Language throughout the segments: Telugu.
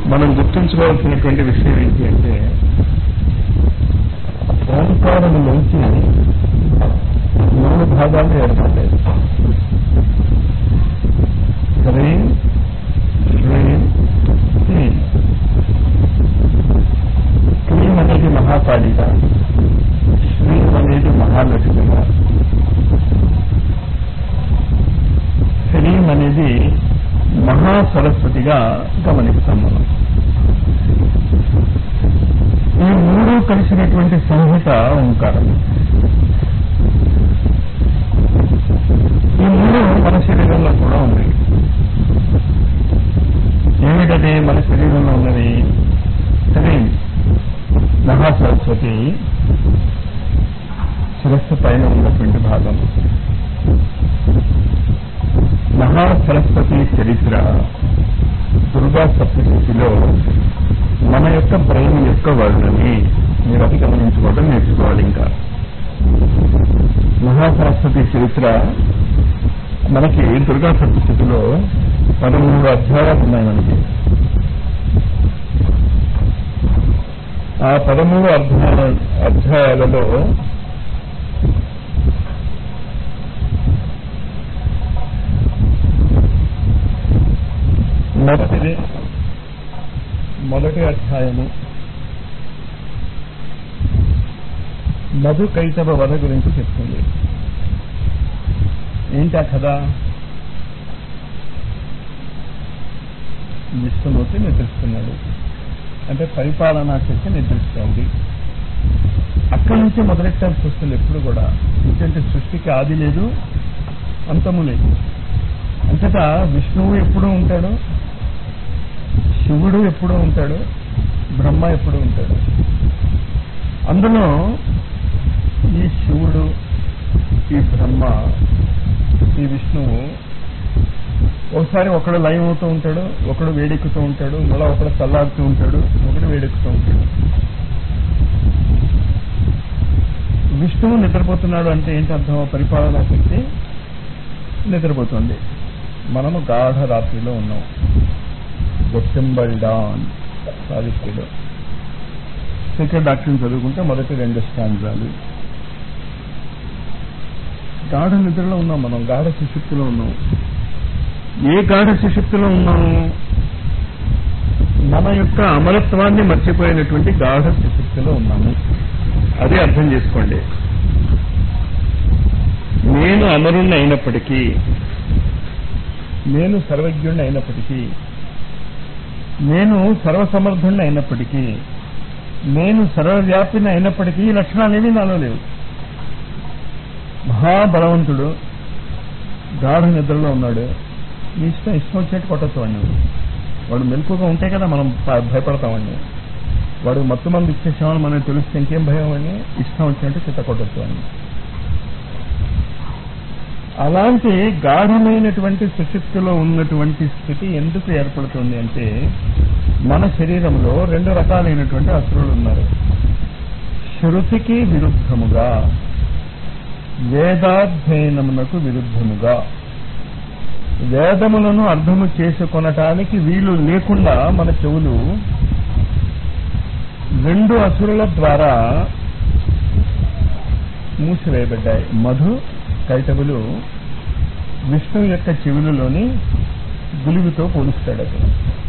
మనం గుర్తుంచుకోవాల్సినటువంటి విషయం ఏంటి అంటే ఓంకారం నుంచి మూడు భాగాలు ఏర్పడ్డాయి హ్రీం హ్రీం క్లీం క్లీం అనేది మహాకాళిగా శ్రీం అనేది మహాలక్ష్మిగా హ్రీం అనేది మహాసరస్వతిగా గమనిస్తాం మనం ఈ మూడు కలిసినటువంటి సంహిత ఓంకారం ఈ మూడు మన శరీరంలో కూడా ఉంది ఏమిటది మన శరీరంలో ఉన్నది హ్రీం మహాసరస్వతి శిరస్సు పైన ఉన్నటువంటి భాగం మహాసరస్వతి చరిత్ర దుర్గా సప్తశతిలో మన యొక్క బ్రెయిన్ యొక్క వర్ణని మీరు అది గమనించుకోవడం నేర్చుకోవాలి ఇంకా మహాసరస్వతి చరిత్ర మనకి దుర్గా సప్తశతిలో పదమూడు అధ్యాయాలు ఉన్నాయి మనకి ఆ పదమూడు అధ్యాయ అధ్యాయాలలో మొదటిది మొదటి అధ్యాయము మధు కైతవ వధ గురించి చెప్తుంది ఏంటి ఆ కథ విష్ణుమూర్తి నిద్రిస్తున్నాడు అంటే పరిపాలనా శక్తి నిద్రిస్తోంది అక్కడి నుంచి మొదలెట్టాల్సి వస్తుంది ఎప్పుడు కూడా ఎందుకంటే సృష్టికి ఆది లేదు అంతము లేదు అంతటా విష్ణువు ఎప్పుడూ ఉంటాడు శివుడు ఎప్పుడూ ఉంటాడు బ్రహ్మ ఎప్పుడూ ఉంటాడు అందులో ఈ శివుడు ఈ బ్రహ్మ ఈ విష్ణువు ఒకసారి ఒకడు లయం అవుతూ ఉంటాడు ఒకడు వేడెక్కుతూ ఉంటాడు మళ్ళీ ఒకడు చల్లారుతూ ఉంటాడు ఒకడు వేడెక్కుతూ ఉంటాడు విష్ణువు నిద్రపోతున్నాడు అంటే ఏంటి అర్థం పరిపాలనా శక్తి నిద్రపోతుంది మనము గాఢ రాత్రిలో ఉన్నాం గొట్టెంబల్ డాన్ సావిత్రిలో సెకండ్ డాక్టర్ని చదువుకుంటే మొదటి రెండు స్టాండ్రాలు గాఢ నిద్రలో ఉన్నాం మనం గాఢ సుశక్తిలో ఉన్నాం ఏ గాఢ సుశక్తిలో ఉన్నాము మన యొక్క అమరత్వాన్ని మర్చిపోయినటువంటి గాఢ సుశక్తిలో ఉన్నాము అది అర్థం చేసుకోండి నేను అమరుణ్ణి అయినప్పటికీ నేను సర్వజ్ఞుణ్ణి అయినప్పటికీ నేను సర్వసమర్థుణ్ణి అయినప్పటికీ నేను సర్వవ్యాపిని అయినప్పటికీ ఈ లక్షణాలు ఏమీ నాలో లేవు మహాబలవంతుడు గాఢ నిద్రలో ఉన్నాడు నీ ఇష్టం ఇష్టం వచ్చినట్టు కొట్టచ్చు వాడిని వాడు మెలకుగా ఉంటే కదా మనం భ- భయపడతామండి వాడు మత్తు మంది ఇచ్చేసామని మనకు తెలిస్తే ఇంకేం భయం అని ఇష్టం వచ్చినట్టు చిత్త కొట్టచ్చు అని అలాంటి గాఢమైనటువంటి సుశక్తిలో ఉన్నటువంటి స్థితి ఎందుకు ఏర్పడుతుంది అంటే మన శరీరంలో రెండు రకాలైనటువంటి అసురులు ఉన్నారు శృతికి విరుద్ధముగా వేదాధ్యయనమునకు విరుద్ధముగా వేదములను అర్థము చేసుకొనటానికి వీలు లేకుండా మన చెవులు రెండు అసురుల ద్వారా మూసివేయబడ్డాయి మధు కైటవులు విష్ణువు యొక్క చెవులలోని గులివితో పోలుస్తాడు అతను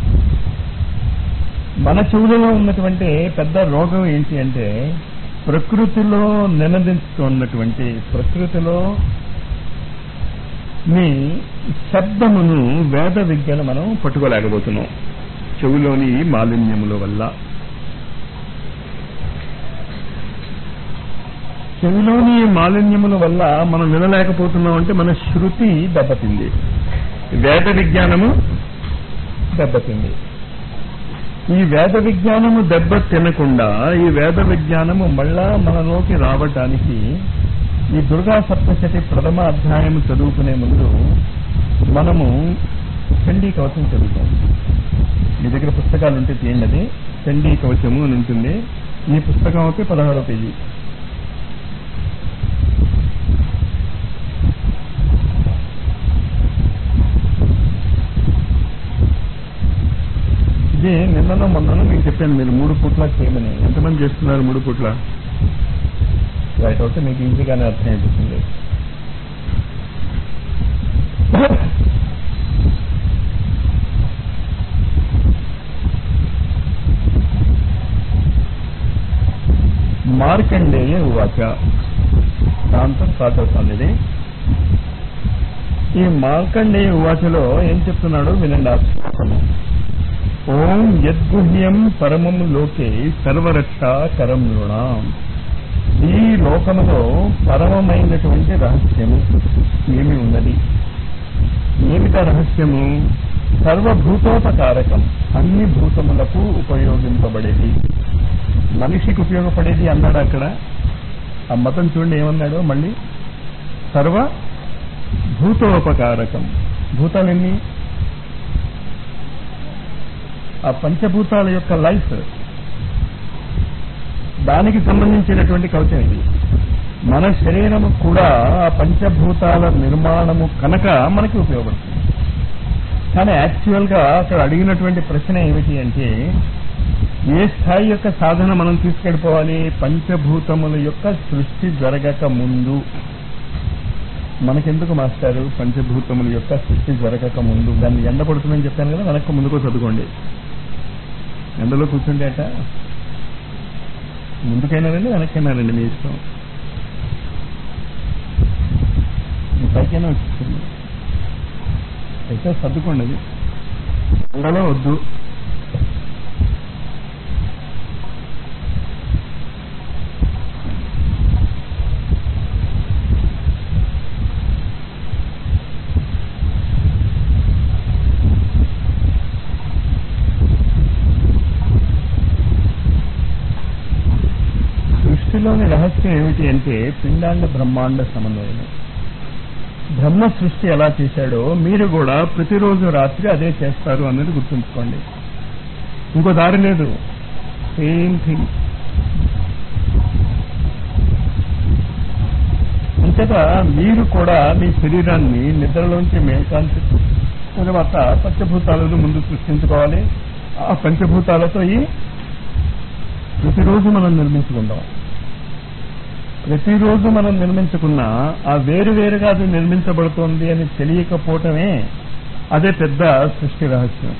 మన చెవులలో ఉన్నటువంటి పెద్ద రోగం ఏంటి అంటే ప్రకృతిలో నినదించుతున్నటువంటి ప్రకృతిలో మీ శబ్దమును వేద విద్యను మనం పట్టుకోలేకపోతున్నాం చెవులోని ఈ మాలిన్యముల వల్ల చెవిలోని ఈ మాలిన్యముల వల్ల మనం వినలేకపోతున్నాం అంటే మన శృతి దెబ్బతింది వేద విజ్ఞానము దెబ్బతింది ఈ వేద విజ్ఞానము దెబ్బ తినకుండా ఈ వేద విజ్ఞానము మళ్ళా మనలోకి రావటానికి ఈ దుర్గా సప్తశతి ప్రథమ అధ్యాయం చదువుకునే ముందు మనము చండీ కవచం చదువుతాం మీ దగ్గర పుస్తకాలు ఉంటే తీయండి అది చండీ కవచము అని ఉంటుంది ఈ పుస్తకం అయితే పదహారో పేజీ ఇది నిన్ననో మొన్ననో మీకు చెప్పాను మీరు మూడు పూట్ల చేయమని ఎంతమంది చేస్తున్నారు మూడు పూట్ల రైట్ అవుతే మీకు ఈజీగానే అర్థమైపోతుంది మార్కండేయ ఉవాచ దాంతో స్టార్ట్ అవుతుంది ఇది ఈ మార్కండేయ ఉవాచలో ఏం చెప్తున్నాడో వినండి ఆ శ్లోకము ఓం యద్గుహ్యం పరమం లోకే సర్వరక్ష కరం నృణాం ఈ లోకములో పరమమైనటువంటి రహస్యము ఏమి ఉన్నది ఏమిట రహస్యము సర్వభూతోపకారకం అన్ని భూతములకు ఉపయోగింపబడేది మనిషికి ఉపయోగపడేది అన్నాడు అక్కడ ఆ మతం చూడండి ఏమన్నాడు మళ్ళీ సర్వ భూతోపకారకం భూతాలు ఎన్ని ఆ పంచభూతాల యొక్క లైఫ్ దానికి సంబంధించినటువంటి కవచం ఇది మన శరీరము కూడా ఆ పంచభూతాల నిర్మాణము కనుక మనకి ఉపయోగపడుతుంది కానీ యాక్చువల్ గా అక్కడ అడిగినటువంటి ప్రశ్న ఏమిటి అంటే ఏ స్థాయి యొక్క సాధన మనం తీసుకెళ్ళిపోవాలి పంచభూతముల యొక్క సృష్టి జరగక ముందు మనకెందుకు మాస్టారు పంచభూతముల యొక్క సృష్టి జరగక ముందు దాన్ని ఎండ పడుతుందని చెప్పాను కదా వెనక్కి ముందుకో చదువుకోండి ఎండలో కూర్చుంటే అట ముందుకైనా రండి వెనక్కైనా రండి మీ ఇష్టం మీ పైకైనా వచ్చేస్తుంది అయితే సర్దుకోండి అది ఎండలో వద్దు సృష్టిలోని రహస్యం ఏమిటి అంటే పిండాండ బ్రహ్మాండ సమన్వయం బ్రహ్మ సృష్టి ఎలా చేశాడో మీరు కూడా ప్రతిరోజు రాత్రి అదే చేస్తారు అన్నది గుర్తుంచుకోండి ఇంకో దారి లేదు సేమ్ థింగ్ అంతేత మీరు కూడా మీ శరీరాన్ని నిద్రలోంచి మేల్కాంతి తర్వాత పంచభూతాలను ముందు సృష్టించుకోవాలి ఆ పంచభూతాలతో ఈ ప్రతిరోజు మనం నిర్మించుకుందాం ప్రతిరోజు మనం నిర్మించుకున్న ఆ వేరు వేరుగా అది నిర్మించబడుతోంది అని తెలియకపోవటమే అదే పెద్ద సృష్టి రహస్యం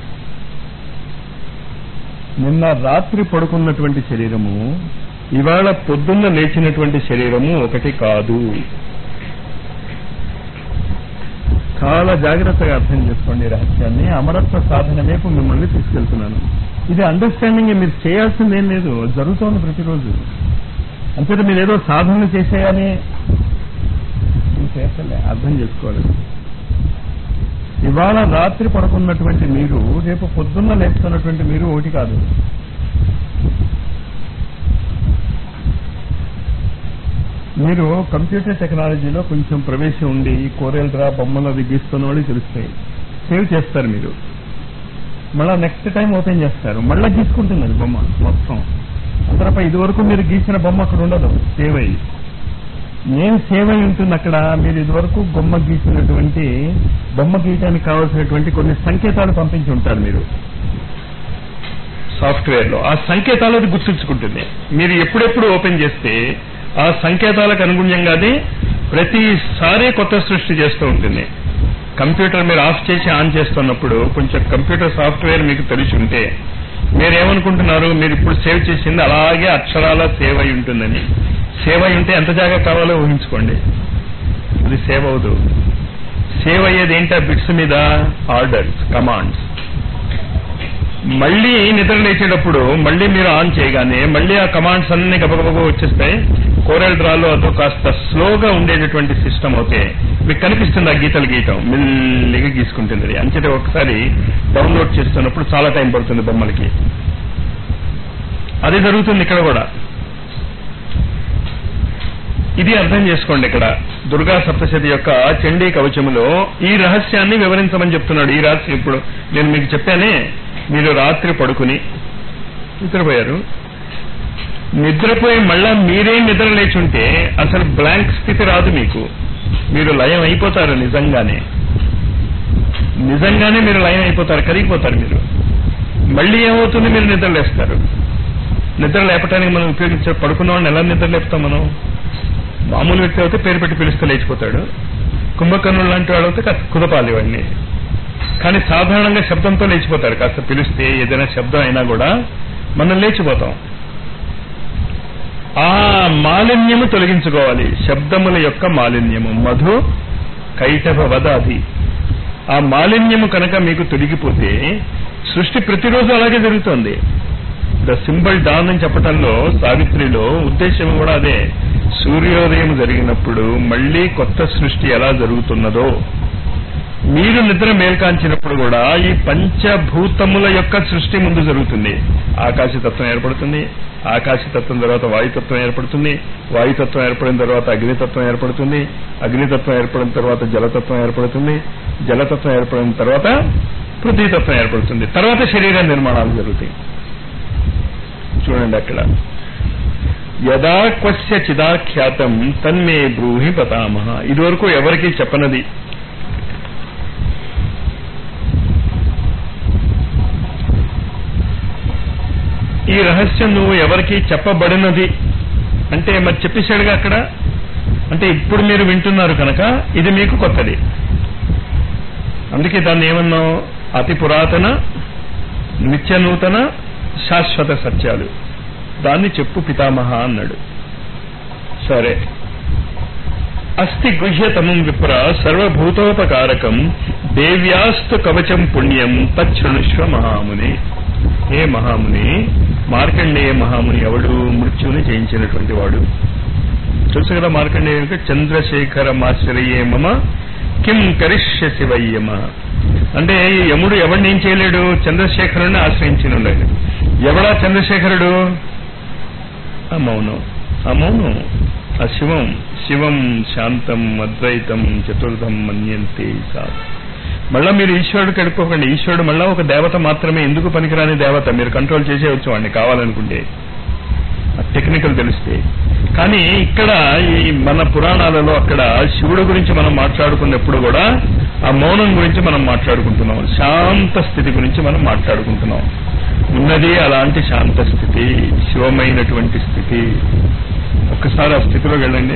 నిన్న రాత్రి పడుకున్నటువంటి శరీరము ఇవాళ పొద్దున్న లేచినటువంటి శరీరము ఒకటి కాదు చాలా జాగ్రత్తగా అర్థం చేసుకోండి ఈ రహస్యాన్ని అమరత్వ సాధన వైపు మిమ్మల్ని తీసుకెళ్తున్నాను ఇది అండర్స్టాండింగ్ మీరు చేయాల్సింది ఏం లేదు జరుగుతోంది ప్రతిరోజు అంతేత మీరు ఏదో సాధన చేసేయాలి చేసలే అర్థం చేసుకోవాలి ఇవాళ రాత్రి పడుకున్నటువంటి మీరు రేపు పొద్దున్న లేపుతున్నటువంటి మీరు ఒకటి కాదు మీరు కంప్యూటర్ టెక్నాలజీలో కొంచెం ప్రవేశం ఉండి ఈ కోరెల్ డ్రా బొమ్మలు అవి గీస్తున్న వాళ్ళు తెలుస్తాయి సేవ్ చేస్తారు మీరు మళ్ళా నెక్స్ట్ టైం ఓపెన్ చేస్తారు మళ్ళా గీసుకుంటుంది అది బొమ్మ మొత్తం అంతరపై ఇదివరకు మీరు గీసిన బొమ్మ అక్కడ ఉండదు సేవ్ అయ్యి ఏం సేవ్ అయి ఉంటుంది అక్కడ మీరు ఇదివరకు బొమ్మ గీసినటువంటి బొమ్మ గీయడానికి కావాల్సినటువంటి కొన్ని సంకేతాలు పంపించి ఉంటారు మీరు సాఫ్ట్వేర్ లో ఆ సంకేతాలు అది గుర్తుంచుకుంటుంది మీరు ఎప్పుడెప్పుడు ఓపెన్ చేస్తే ఆ సంకేతాలకు అనుగుణ్యంగానే ప్రతిసారి కొత్త సృష్టి చేస్తూ ఉంటుంది కంప్యూటర్ మీరు ఆఫ్ చేసి ఆన్ చేస్తున్నప్పుడు కొంచెం కంప్యూటర్ సాఫ్ట్వేర్ మీకు తెలిసి ఉంటే మీరేమనుకుంటున్నారు మీరు ఇప్పుడు సేవ్ చేసింది అలాగే అక్షరాల సేవ్ అయి ఉంటుందని సేవ్ అయి ఉంటే ఎంత జాగా కావాలో ఊహించుకోండి అది సేవ్ అవదు సేవ్ అయ్యేది ఏంటి ఆ బిట్స్ మీద ఆర్డర్స్ కమాండ్స్ మళ్ళీ నిద్ర లేచేటప్పుడు మళ్ళీ మీరు ఆన్ చేయగానే మళ్ళీ ఆ కమాండ్స్ అన్ని గబగబగా వచ్చేస్తాయి కోరల్ డ్రాలో అదో కాస్త స్లోగా ఉండేటటువంటి సిస్టమ్ అవుతే మీకు కనిపిస్తుంది ఆ గీతలు గీయటం మెల్లిగా గీసుకుంటుంది అది అంచేతే ఒకసారి డౌన్లోడ్ చేస్తున్నప్పుడు చాలా టైం పడుతుంది బొమ్మలకి అది జరుగుతుంది ఇక్కడ కూడా ఇది అర్థం చేసుకోండి ఇక్కడ దుర్గా సప్తశతి యొక్క చండీ కవచములో ఈ రహస్యాన్ని వివరించమని చెప్తున్నాడు ఈ రహస్యం ఇప్పుడు నేను మీకు చెప్పానే మీరు రాత్రి పడుకుని నిద్రపోయారు నిద్రపోయి మళ్ళా మీరే నిద్ర లేచుంటే అసలు బ్లాంక్ స్థితి రాదు మీకు మీరు లయం అయిపోతారు నిజంగానే నిజంగానే మీరు లయం అయిపోతారు కరిగిపోతారు మీరు మళ్ళీ ఏమవుతుంది మీరు నిద్ర లేస్తారు నిద్ర లేపటానికి మనం ఉపయోగించే పడుకున్న వాడిని ఎలా నిద్ర లేపుతాం మనం మామూలు వ్యక్తి అయితే పేరు పెట్టి పిలిస్తే లేచిపోతాడు కుంభకర్ణుడు లాంటి వాడు అయితే కాస్త కుదపాలి వాడిని కానీ సాధారణంగా శబ్దంతో లేచిపోతారు కాస్త పిలిస్తే ఏదైనా శబ్దం అయినా కూడా మనం లేచిపోతాం ఆ మాలిన్యము తొలగించుకోవాలి శబ్దముల యొక్క మాలిన్యము మధు కైటభ వద అది ఆ మాలిన్యము కనుక మీకు తొలగిపోతే సృష్టి ప్రతిరోజు అలాగే జరుగుతోంది ద సింబల్ డాన్ అని చెప్పటంలో సావిత్రిలో ఉద్దేశం కూడా అదే సూర్యోదయం జరిగినప్పుడు మళ్ళీ కొత్త సృష్టి ఎలా జరుగుతున్నదో మీరు నిద్ర మేల్కాంచినప్పుడు కూడా ఈ పంచభూతముల యొక్క సృష్టి ముందు జరుగుతుంది ఆకాశతత్వం ఏర్పడుతుంది ఆకాశతత్వం తర్వాత వాయుతత్వం ఏర్పడుతుంది వాయుతత్వం ఏర్పడిన తర్వాత అగ్నితత్వం ఏర్పడుతుంది అగ్నితత్వం ఏర్పడిన తర్వాత జలతత్వం ఏర్పడుతుంది జలతత్వం ఏర్పడిన తర్వాత పృథ్వీతత్వం ఏర్పడుతుంది తర్వాత శరీర నిర్మాణాలు జరుగుతాయి చూడండి అక్కడ యదా క్వశ్య చిదాఖ్యాతం తన్మే బ్రూహి పతామహ ఇదివరకు ఎవరికి చెప్పనది ఈ రహస్యం నువ్వు ఎవరికి చెప్పబడినది అంటే మరి చెప్పేశాడుగా అక్కడ అంటే ఇప్పుడు మీరు వింటున్నారు కనుక ఇది మీకు కొత్తది అందుకే దాన్ని ఏమన్నాం అతి పురాతన నిత్య నూతన శాశ్వత సత్యాలు దాన్ని చెప్పు పితామహ అన్నాడు సరే అస్థి గుహ్యతమం విప్ర సర్వభూతోపకారకం దేవ్యాస్తు కవచం పుణ్యం తచ్చృణుష్వ మహాముని హే మహాముని మార్కండేయ మహాముని ఎవడు మృత్యుని జయించినటువంటి వాడు తెలుసు కదా మార్కండేయునికి చంద్రశేఖర మాశ్రయే మమ కిం కరిష్యసి వయ్యమ అంటే ఈ యముడు ఎవరిని ఏం చేయలేడు చంద్రశేఖరుని ఆశ్రయించిన ఉన్నాడు ఎవడా చంద్రశేఖరుడు ఆ మౌనం ఆ మౌనం ఆ శివం శివం శాంతం అద్వైతం చతుర్థం మన్యంతే సాత్ మళ్ళా మీరు ఈశ్వరుడు కడుక్కోకండి ఈశ్వరుడు మళ్ళా ఒక దేవత మాత్రమే ఎందుకు పనికిరాని దేవత మీరు కంట్రోల్ చేసేవచ్చు వాడిని కావాలనుకుంటే టెక్నికల్ తెలిస్తే కానీ ఇక్కడ ఈ మన పురాణాలలో అక్కడ శివుడు గురించి మనం మాట్లాడుకున్నప్పుడు కూడా ఆ మౌనం గురించి మనం మాట్లాడుకుంటున్నాం శాంత స్థితి గురించి మనం మాట్లాడుకుంటున్నాం ఉన్నది అలాంటి శాంత స్థితి శివమైనటువంటి స్థితి ఒక్కసారి ఆ స్థితిలోకి వెళ్ళండి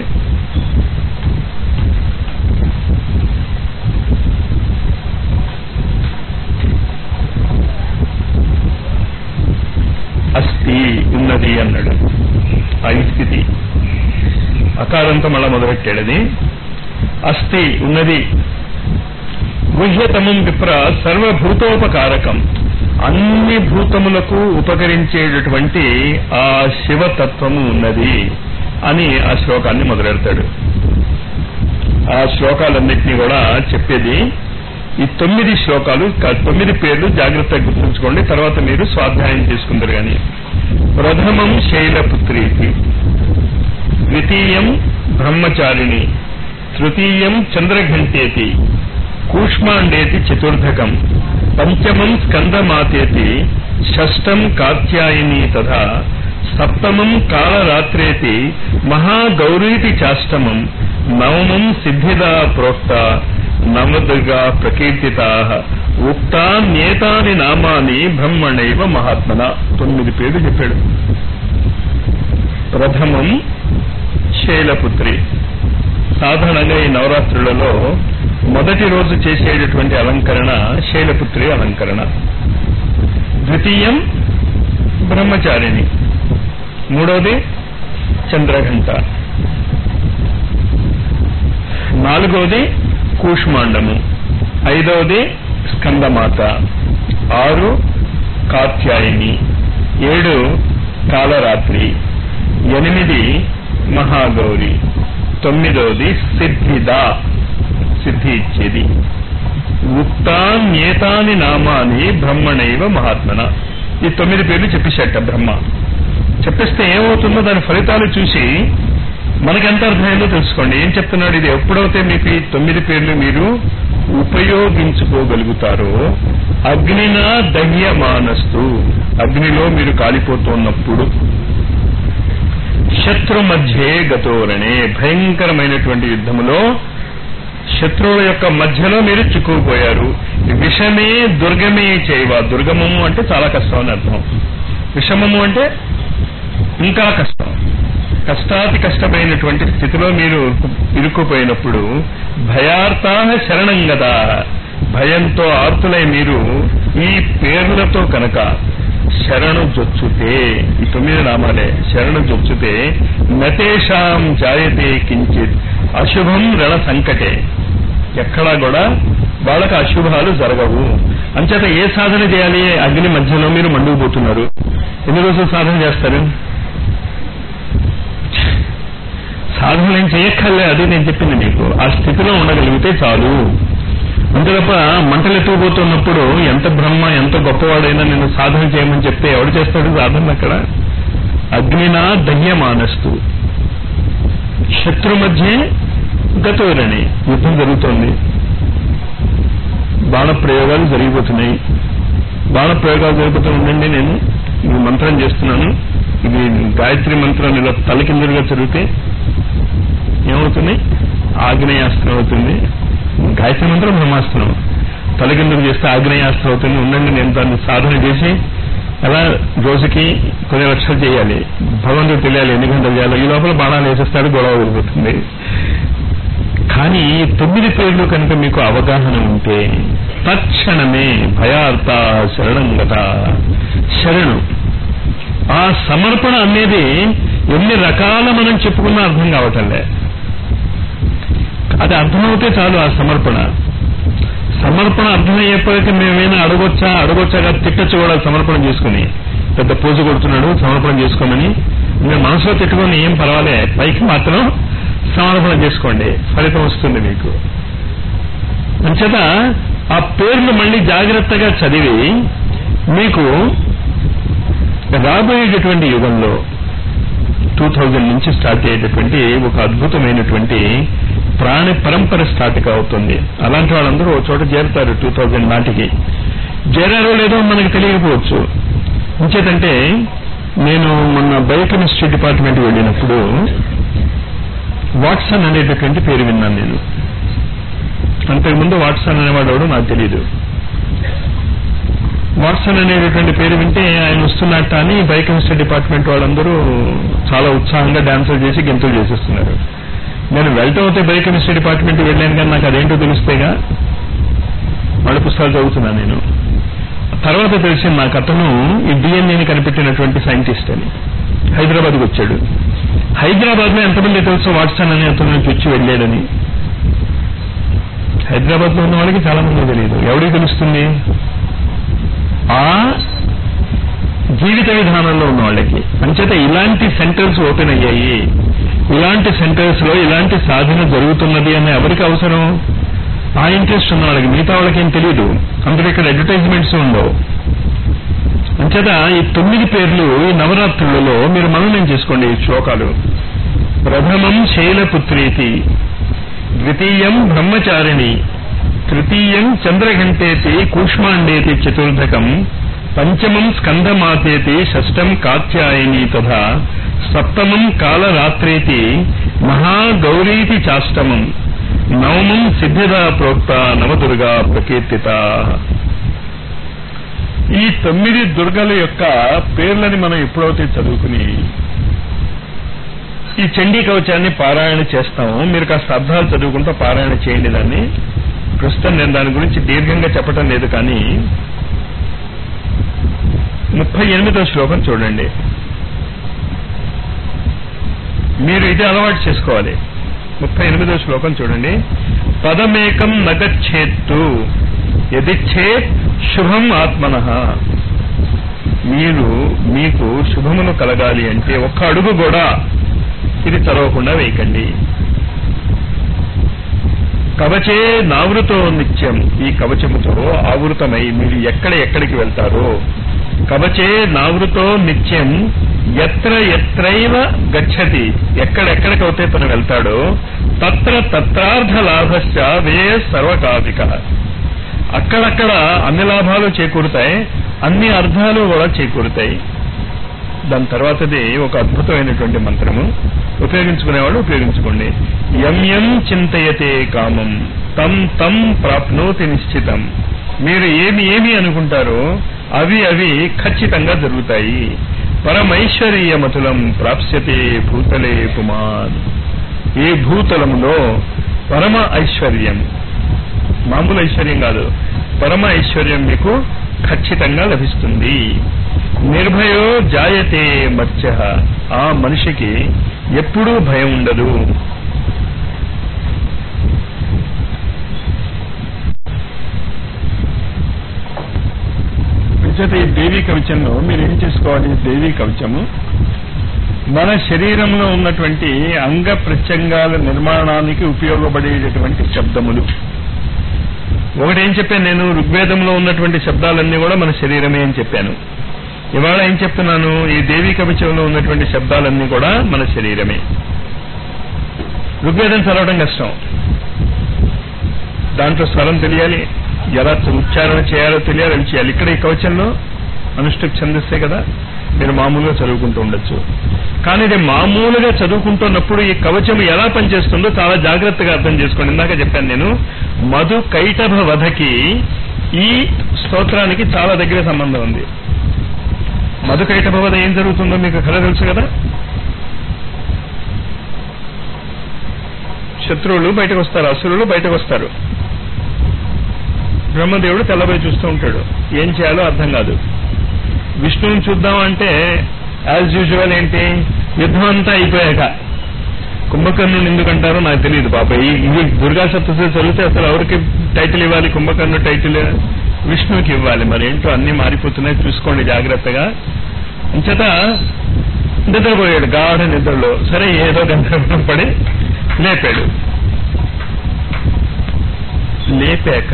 అస్థి ఉన్నది అన్నాడు ఆ స్థితి అకారంతో మళ్ళా మొదలెట్టాడు అది అస్థి ఉన్నది గుహ్యతమం విప్ర సర్వభూతోపకారకం అన్ని భూతములకు ఉపకరించేటటువంటి ఆ శివతత్వము ఉన్నది అని ఆ శ్లోకాన్ని మొదలెడతాడు ఆ శ్లోకాలన్నింటినీ కూడా చెప్పేది ఈ తొమ్మిది శ్లోకాలు క- తొమ్మిది పేర్లు జాగ్రత్తగా గుర్తుంచుకోండి తర్వాత మీరు స్వాధ్యాయం చేసుకుందరు కానీ ప్రథమం శైలపుత్రీతి ద్వితీయం బ్రహ్మచారిణి తృతీయం చంద్రఘంటేతి కూష్మాండేతి చతుర్థకం పంచమం స్కందమాతేతి షష్టం కాత్యాయని తథా సప్తమం కాళరాత్రేతి మహాగౌరీతి చాష్టమం నవమం సిద్ధిదా ప్రోక్త నవదుగా ప్రకీర్తితా ఉక్తాన్యేతాని నామాని బ్రహ్మణైవ మహాత్మన తొమ్మిది పేర్లు చెప్పాడు ప్రథమం శైలపుత్రి సాధారణంగా ఈ నవరాత్రులలో మొదటి రోజు చేసేటటువంటి అలంకరణ శైలపుత్రి అలంకరణ ద్వితీయం బ్రహ్మచారిణి మూడోది చంద్రఘంట నాలుగోది కూష్మాండము ఐదవది స్కందమాత ఆరు కాత్యాయని ఏడు కాలరాత్రి ఎనిమిది మహాగౌరి తొమ్మిదవది సిద్ధిద సిద్ధి ఇచ్చేది ఉక్తాన్యేతాని నామాని బ్రహ్మణైవ మహాత్మన ఈ తొమ్మిది పేర్లు చెప్పేశాట బ్రహ్మ చెప్పేస్తే ఏమవుతుందో దాని ఫలితాలు చూసి మనకెంత అర్థమైందో తెలుసుకోండి ఏం చెప్తున్నాడు ఇది ఎప్పుడైతే మీకు ఈ తొమ్మిది పేర్లు మీరు ఉపయోగించుకోగలుగుతారో అగ్నినా దహ్యమానస్తు అగ్నిలో మీరు కాలిపోతున్నప్పుడు శత్రు మధ్యే గతోరణే భయంకరమైనటువంటి యుద్ధములో శత్రువుల యొక్క మధ్యలో మీరు చిక్కుకుపోయారు విషమే దుర్గమే చేయవ దుర్గమము అంటే చాలా కష్టం అని అర్థం విషమము అంటే ఇంకా కష్టం కష్టాతి కష్టమైనటువంటి స్థితిలో మీరు ఇరుక్కుపోయినప్పుడు భయార్తా శరణం గదా భయంతో ఆర్తులై మీరు ఈ పేర్లతో కనుక శరణు జొచ్చుతే ఈ తొమ్మిది నామాలే శరణు జొచ్చుతే నతేషాం జాయతే కించిత్ అశుభం రణ సంకటే ఎక్కడా కూడా వాళ్ళకి అశుభాలు జరగవు అంచేత ఏ సాధన చేయాలి అగ్ని మధ్యలో మీరు మండుకుపోతున్నారు ఎన్ని రోజులు సాధన చేస్తారు సాధన ఏం చేయక్కర్లే అది నేను చెప్పింది మీకు ఆ స్థితిలో ఉండగలిగితే చాలు అంతే తప్ప మంటలు ఎత్తుకుపోతున్నప్పుడు ఎంత బ్రహ్మ ఎంత గొప్పవాడైనా నేను సాధన చేయమని చెప్తే ఎవడు చేస్తాడు సాధన అక్కడ అగ్నినా దహ్యమానస్తు శత్రు మధ్య గతవులని యుద్ధం జరుగుతోంది బాణ ప్రయోగాలు జరిగిపోతున్నాయి బాణ ప్రయోగాలు జరిగిపోతూ ఉండండి నేను ఈ మంత్రం చేస్తున్నాను ఇది గాయత్రి మంత్రం ఇలా తలకిందులుగా చదివితే ఏమవుతుంది ఆగ్నేయాస్త్రం అవుతుంది గాయత్రి మంత్రం బ్రహ్మాస్త్రం తలకిందులు చేస్తే ఆగ్నేయాస్త్రం అవుతుంది ఉండండి నేను దాన్ని సాధన చేసి అలా రోజుకి కొన్ని లక్షలు చేయాలి భగవంతుడు తెలియాలి ఎన్ని గంటలు చేయాలి ఈ లోపల బాణాలు వేసేస్తాడు గొడవ వెళ్ళిపోతుంది కానీ తొమ్మిది పేర్లు కనుక మీకు అవగాహన ఉంటే తక్షణమే భయార్త శరణంగత శరణు ఆ సమర్పణ అనేది ఎన్ని రకాల మనం చెప్పుకున్నా అర్థం కావటంలే అది అర్థమవుతే చాలు ఆ సమర్పణ సమర్పణ అర్థమయ్యేప్పటికీ మేమేమైనా అడగొచ్చా అడగొచ్చా కాదు తిట్టచ్చు కూడా సమర్పణ చేసుకుని పెద్ద పూజ కొడుతున్నాడు సమర్పణ చేసుకోమని మీరు మనసులో తిట్టుకొని ఏం పర్వాలే పైకి మాత్రం సమర్పణ చేసుకోండి ఫలితం వస్తుంది మీకు అంచేత ఆ పేర్లు మళ్ళీ జాగ్రత్తగా చదివి మీకు రాబోయేటటువంటి యుగంలో టూ థౌజండ్ నుంచి స్టార్ట్ అయ్యేటటువంటి ఒక అద్భుతమైనటువంటి ప్రాణ పరంపర స్టార్ట్ అవుతుంది అలాంటి వాళ్ళందరూ ఒక చోట చేరుతారు టూ థౌజండ్ నాటికి చేరారో లేదో మనకు తెలియకపోవచ్చు ఇంచేతంటే నేను మొన్న బయోకెమిస్ట్రీ డిపార్ట్మెంట్ వెళ్ళినప్పుడు వాట్సన్ అనేటటువంటి పేరు విన్నాను నేను అంతకుముందు వాట్సన్ అనేవాడు ఎవడో నాకు తెలియదు వాట్సన్ అనేటటువంటి పేరు వింటే ఆయన వస్తున్నట్ట అని బయోకెమిస్ట్రీ డిపార్ట్మెంట్ వాళ్ళందరూ చాలా ఉత్సాహంగా డాన్సులు చేసి గెంతులు చేసేస్తున్నారు నేను వెళ్ళటం అయితే బయోకెమిస్ట్రీ డిపార్ట్మెంట్ వెళ్ళాను కానీ నాకు అదేంటో తెలిస్తేగా వాళ్ళ పుస్తకాలు చదువుతున్నాను నేను తర్వాత తెలిసింది నాకు అతను ఈ డిఎన్ఏని కనిపెట్టినటువంటి సైంటిస్ట్ అని హైదరాబాద్కి వచ్చాడు హైదరాబాద్ లో ఎంతమంది తెలుసు వాట్సన్ అనే అతను నుంచి వచ్చి వెళ్ళాడని హైదరాబాద్ లో ఉన్న వాళ్ళకి చాలా మంది తెలియదు ఎవరికి తెలుస్తుంది ఆ జీవిత విధానంలో ఉన్న వాళ్ళకి అంచేత ఇలాంటి సెంటర్స్ ఓపెన్ అయ్యాయి ఇలాంటి సెంటర్స్ లో ఇలాంటి సాధన జరుగుతున్నది అని ఎవరికి అవసరం ఆ ఇంట్రెస్ట్ ఉన్న వాళ్ళకి మిగతా వాళ్ళకి ఏం తెలియదు అందులో ఇక్కడ అడ్వర్టైజ్మెంట్స్ ఉండవు అంచేత ఈ తొమ్మిది పేర్లు ఈ నవరాత్రులలో మీరు మననం చేసుకోండి ఈ శ్లోకాలు ప్రథమం శైలపుత్రీతి ద్వితీయం బ్రహ్మచారిణి తృతీయం చంద్రఘంటేతి కూష్మాండేతి చతుర్థకం పంచమం స్కందమాతేతి షష్టం కాత్యాయని తథా సప్తమం కాలరాత్రేతి మహాగౌరీతి చాష్టమం నవమం సిద్ధిదా ప్రోక్త నవదుర్గా ప్రకీర్తిత ఈ తొమ్మిది దుర్గల యొక్క పేర్లని మనం ఎప్పుడైతే చదువుకుని ఈ చండీ కవచాన్ని పారాయణ చేస్తాము మీరు కాస్త అర్థాలు చదువుకుంటూ పారాయణ చేయండి దాన్ని ప్రస్తుతం నేను దాని గురించి దీర్ఘంగా చెప్పటం లేదు కానీ ముప్పై ఎనిమిదో శ్లోకం చూడండి మీరు ఇది అలవాటు చేసుకోవాలి ముప్పై ఎనిమిదో శ్లోకం చూడండి పదమేకం నగచ్చేత్తు యదిచ్చేత్ శుభం ఆత్మన మీరు మీకు శుభమును కలగాలి అంటే ఒక్క అడుగు కూడా ఇది చదవకుండా వేయకండి కవచే నావృతో నిత్యం ఈ కవచముతో ఆవృతమై మీరు ఎక్కడ ఎక్కడికి వెళ్తారో కవచే నావృతో నిత్యం ఎత్ర ఎత్రైవ గచ్చతి ఎక్కడెక్కడికైతే తను వెళ్తాడో తత్ర తత్రార్థ లాభశ్చ వే సర్వకాధిక అక్కడక్కడ అన్ని లాభాలు చేకూరుతాయి అన్ని అర్థాలు కూడా చేకూరుతాయి దాని తర్వాతది ఒక అద్భుతమైనటువంటి మంత్రము ఉపయోగించుకునేవాళ్ళు ఉపయోగించుకోండి యం యం చింతయతే కామం తం తం ప్రాప్నోతి నిశ్చితం మీరు ఏమి ఏమి అనుకుంటారో అవి అవి ఖచ్చితంగా జరుగుతాయి పరమైశ్వర్యమతులం ప్రాప్స్యతే భూతలే పుమాన్ ఏ భూతలంలో పరమ ఐశ్వర్యం మామూలు ఐశ్వర్యం కాదు పరమ ఐశ్వర్యం మీకు ఖచ్చితంగా లభిస్తుంది నిర్భయో జాయతే మత్స్య ఆ మనిషికి ఎప్పుడూ భయం ఉండదు అంచేత ఈ దేవీ కవచంలో మీరు ఏం చేసుకోవాలి దేవీ కవచము మన శరీరంలో ఉన్నటువంటి అంగ ప్రత్యంగాల నిర్మాణానికి ఉపయోగపడేటటువంటి శబ్దములు ఒకటి ఏం చెప్పాను నేను ఋగ్వేదంలో ఉన్నటువంటి శబ్దాలన్నీ కూడా మన శరీరమే అని చెప్పాను ఇవాళ ఏం చెప్తున్నాను ఈ దేవీ కవచంలో ఉన్నటువంటి శబ్దాలన్నీ కూడా మన శరీరమే ఋగ్వేదం చదవడం కష్టం దాంట్లో స్వరం తెలియాలి ఎలా ఉచ్చారణ చేయాలో తెలియాలి అది చేయాలి ఇక్కడ ఈ కవచంలో అనుష్ఠుప్ ఛందస్సే కదా మీరు మామూలుగా చదువుకుంటూ ఉండొచ్చు కానీ ఇది మామూలుగా చదువుకుంటున్నప్పుడు ఈ కవచం ఎలా పనిచేస్తుందో చాలా జాగ్రత్తగా అర్థం చేసుకోండి ఇందాక చెప్పాను నేను మధు కైటభ వధకి ఈ స్తోత్రానికి చాలా దగ్గర సంబంధం ఉంది మధు కైటభ వధ ఏం జరుగుతుందో మీకు కథ తెలుసు కదా శత్రువులు బయటకు వస్తారు అసురులు బయటకు వస్తారు బ్రహ్మదేవుడు తెల్లబోయి చూస్తూ ఉంటాడు ఏం చేయాలో అర్థం కాదు విష్ణువుని చూద్దాం అంటే యాజ్ యూజువల్ ఏంటి యుద్ధం అంతా అయిపోయాక కుంభకర్ణుని ఎందుకంటారో నాకు తెలియదు పాప ఈ ఇది దుర్గా సప్తశతి చదివితే అసలు ఎవరికి టైటిల్ ఇవ్వాలి కుంభకర్ణు టైటిల్ విష్ణువుకి ఇవ్వాలి మరి ఏంటో అన్ని మారిపోతున్నాయి చూసుకోండి జాగ్రత్తగా అంచేత నిద్రపోయాడు గాఢ నిద్రలో సరే ఏదో గందరగోళం పడి లేపాడు లేపాక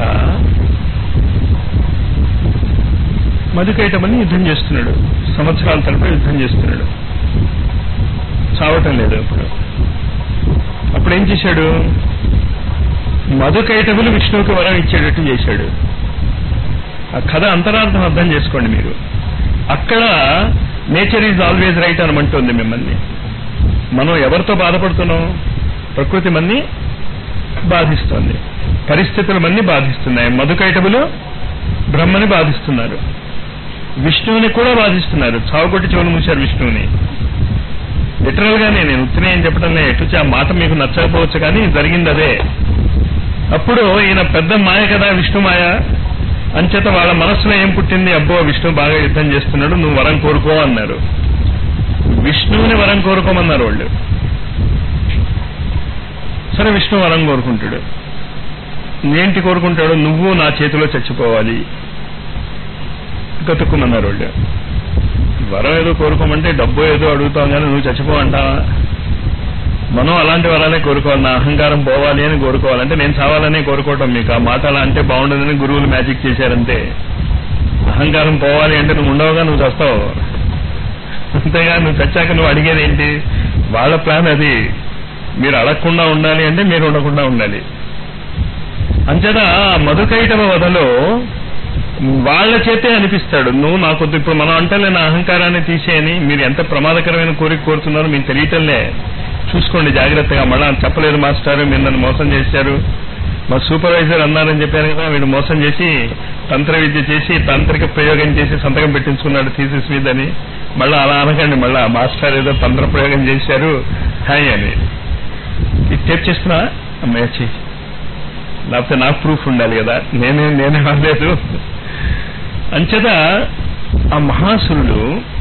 మధుకైటమని యుద్ధం చేస్తున్నాడు సంవత్సరాల తరపు యుద్ధం చేస్తున్నాడు చావటం లేదు అప్పుడు అప్పుడు ఏం చేశాడు మధుకైటములు విష్ణువుకి వరం ఇచ్చేటట్టు చేశాడు ఆ కథ అంతరార్థం అర్థం చేసుకోండి మీరు అక్కడ నేచర్ ఈజ్ ఆల్వేజ్ రైట్ అనమంటుంది మిమ్మల్ని మనం ఎవరితో బాధపడుతున్నాం ప్రకృతి మన్ని బాధిస్తోంది పరిస్థితులు మన్ని బాధిస్తున్నాయి మధుకైటములు బ్రహ్మని బాధిస్తున్నారు విష్ణువుని కూడా బాధిస్తున్నారు చావుకొట్టి చెవులు మూశారు విష్ణువుని లిటరల్ గానే నేను ఉత్తినే అని చెప్పడం లేదు ఎటు ఆ మాట మీకు నచ్చకపోవచ్చు కానీ జరిగింది అదే అప్పుడు ఈయన పెద్ద మాయ కదా విష్ణు మాయ అంచేత వాళ్ళ మనసులో ఏం పుట్టింది అబ్బో విష్ణు బాగా యుద్ధం చేస్తున్నాడు నువ్వు వరం కోరుకో అన్నారు విష్ణువుని వరం కోరుకోమన్నారు వాళ్ళు సరే విష్ణు వరం కోరుకుంటాడు ఏంటి కోరుకుంటాడు నువ్వు నా చేతిలో చచ్చిపోవాలి గతుక్కుమన్నారు వాళ్ళు వరం ఏదో కోరుకోమంటే డబ్బు ఏదో అడుగుతాం కానీ నువ్వు చచ్చిపోవంటావా మనం అలాంటి వరాలే కోరుకోవాలి నా అహంకారం పోవాలి అని కోరుకోవాలంటే నేను చావాలనే కోరుకోవటం మీకు ఆ మాట అలా అంటే బాగుండదని గురువులు మ్యాజిక్ చేశారంతే అహంకారం పోవాలి అంటే నువ్వు ఉండవుగా నువ్వు చస్తావు అంతేగా నువ్వు చచ్చాక నువ్వు అడిగేది ఏంటి వాళ్ళ ప్లాన్ అది మీరు అడగకుండా ఉండాలి అంటే మీరు ఉండకుండా ఉండాలి అంచేత ఆ మధుకైటవ వధలో వాళ్ళ చేతే అనిపిస్తాడు నువ్వు నాకొద్దు ఇప్పుడు మనం అంటలే నా అహంకారాన్ని తీసేయని మీరు ఎంత ప్రమాదకరమైన కోరిక కోరుతున్నారో మీకు తెలియటంలే చూసుకోండి జాగ్రత్తగా మళ్ళా చెప్పలేదు మాస్టర్ మీరు నన్ను మోసం చేశారు మా సూపర్వైజర్ అన్నారని చెప్పాను కదా వీడు మోసం చేసి తంత్ర విద్య చేసి తాంత్రిక ప్రయోగం చేసి సంతకం పెట్టించుకున్నాడు థీసిస్ మీద అని మళ్ళీ అలా అనకండి మళ్ళా మాస్టర్ ఏదో తంత్ర ప్రయోగం చేశారు హాయ్ అని ఇది టేప్ చేస్తున్నా అమ్మాయి లేకపోతే నాకు ప్రూఫ్ ఉండాలి కదా నేనే నేనే అనలేదు అంచేత ఆ మహాసురుడు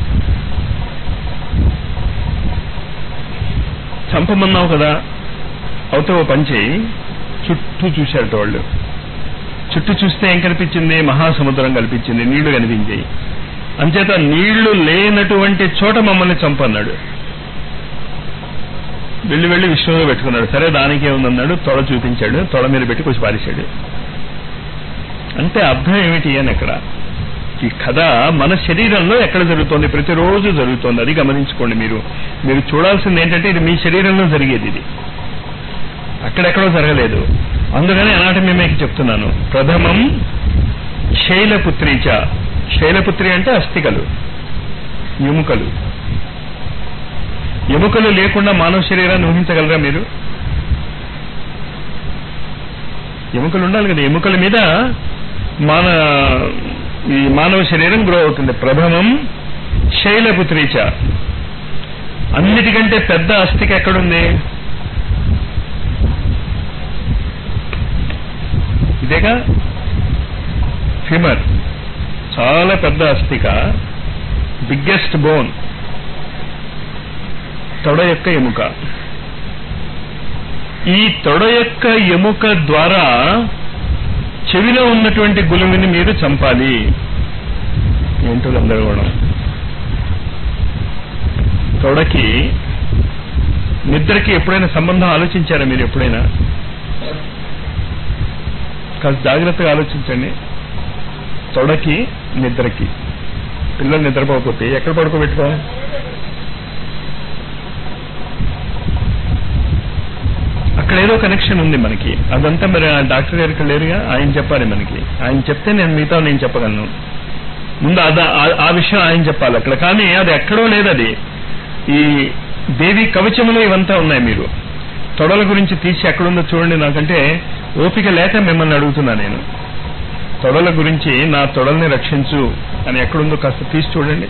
చంపమన్నావు కదా అవుతే ఓ పని చేయి చుట్టూ చూశారట వాళ్ళు చుట్టూ చూస్తే ఏం కనిపించింది మహాసముద్రం కనిపించింది నీళ్లు కనిపించాయి అంచేత నీళ్లు లేనటువంటి చోట మమ్మల్ని చంపన్నాడు వెళ్ళి వెళ్ళి విష్ణువులో పెట్టుకున్నాడు సరే దానికి ఏముందన్నాడు తొడ చూపించాడు తొడ మీద పెట్టి కొంచెం పారేశాడు అంటే అర్థం ఏమిటి అని అక్కడ ఈ కథ మన శరీరంలో ఎక్కడ జరుగుతోంది ప్రతిరోజు జరుగుతోంది అది గమనించుకోండి మీరు మీరు చూడాల్సింది ఏంటంటే ఇది మీ శరీరంలో జరిగేది ఇది అక్కడెక్కడో జరగలేదు అందుకని అనాటమీ మీకు చెప్తున్నాను ప్రథమం శైలపుత్రీచ శైలపుత్రి అంటే అస్థికలు ఎముకలు ఎముకలు లేకుండా మానవ శరీరాన్ని ఊహించగలరా మీరు ఎముకలు ఉండాలి కదా ఎముకల మీద మాన ఈ మానవ శరీరం గ్రో అవుతుంది ప్రభమం శైలపుత్రీచ అన్నిటికంటే పెద్ద అస్థిక ఎక్కడుంది ఇదేగా ఫిమర్ చాలా పెద్ద అస్థిక బిగ్గెస్ట్ బోన్ తొడ యొక్క ఎముక ఈ తొడ యొక్క ఎముక ద్వారా చెవిలో ఉన్నటువంటి గులుమిని మీరు చంపాలి ఏంటో గందరగోళం తొడకి నిద్రకి ఎప్పుడైనా సంబంధం ఆలోచించారా మీరు ఎప్పుడైనా కాస్త జాగ్రత్తగా ఆలోచించండి తొడకి నిద్రకి పిల్లలు నిద్రపోకపోతే ఎక్కడ పడుకోబెట్టుకో అక్కడ ఏదో కనెక్షన్ ఉంది మనకి అదంతా మరి ఆ డాక్టర్ గారికి లేరుగా ఆయన చెప్పాలి మనకి ఆయన చెప్తే నేను మిగతా నేను చెప్పగలను ముందు అద ఆ- ఆ విషయం ఆయన చెప్పాలి అక్కడ కానీ అది ఎక్కడో లేదు అది ఈ దేవి కవచములు ఇవంతా ఉన్నాయి మీరు తొడల గురించి తీసి ఎక్కడుందో చూడండి నాకంటే ఓపిక లేక మిమ్మల్ని అడుగుతున్నా నేను తొడల గురించి నా తొడల్ని రక్షించు అని ఎక్కడుందో కాస్త తీసి చూడండి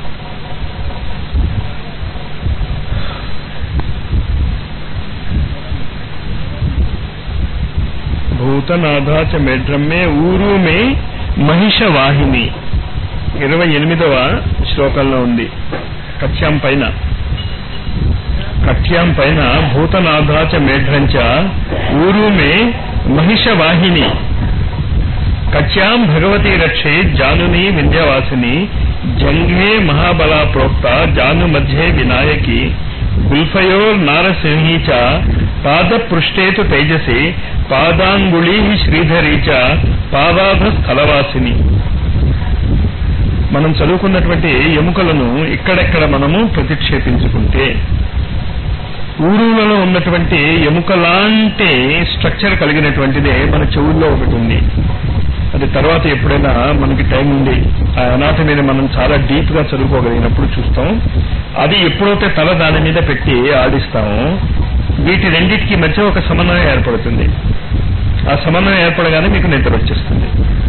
భూతనాథాచ మెడ్రమ్మే ఊరు మే మహిష వాహిని ఇరవై ఎనిమిదవ శ్లోకంలో ఉంది కక్ష్యాం పైన కక్ష్యాం పైన భూతనాథాచ మేఢ్రంచ ఊరు మే మహిష వాహిని కచ్యాం భగవతి రక్షే జానుని వింధ్యవాసిని జంఘే మహాబలా ప్రోక్త జాను మధ్యే వినాయకి గుల్ఫయోర్ నారసింహీ చ పాద పృష్ఠేతు తేజసి పాదాంగుళీ శ్రీధరీ చ పాదాధ స్థలవాసిని మనం చదువుకున్నటువంటి ఎముకలను ఇక్కడెక్కడ మనము ప్రతిక్షేపించుకుంటే ఊరులలో ఉన్నటువంటి ఎముక లాంటి స్ట్రక్చర్ కలిగినటువంటిదే మన చెవుల్లో ఒకటి ఉంది అది తర్వాత ఎప్పుడైనా మనకి టైం ఉంది ఆ అనాటమీని మనం చాలా డీప్ గా చదువుకోగలిగినప్పుడు చూస్తాం అది ఎప్పుడైతే తల దాని మీద పెట్టి ఆడిస్తామో వీటి రెండింటికి మధ్య ఒక సమన్వయం ఏర్పడుతుంది ఆ సమన్వయం ఏర్పడగానే మీకు నిద్ర వచ్చేస్తుంది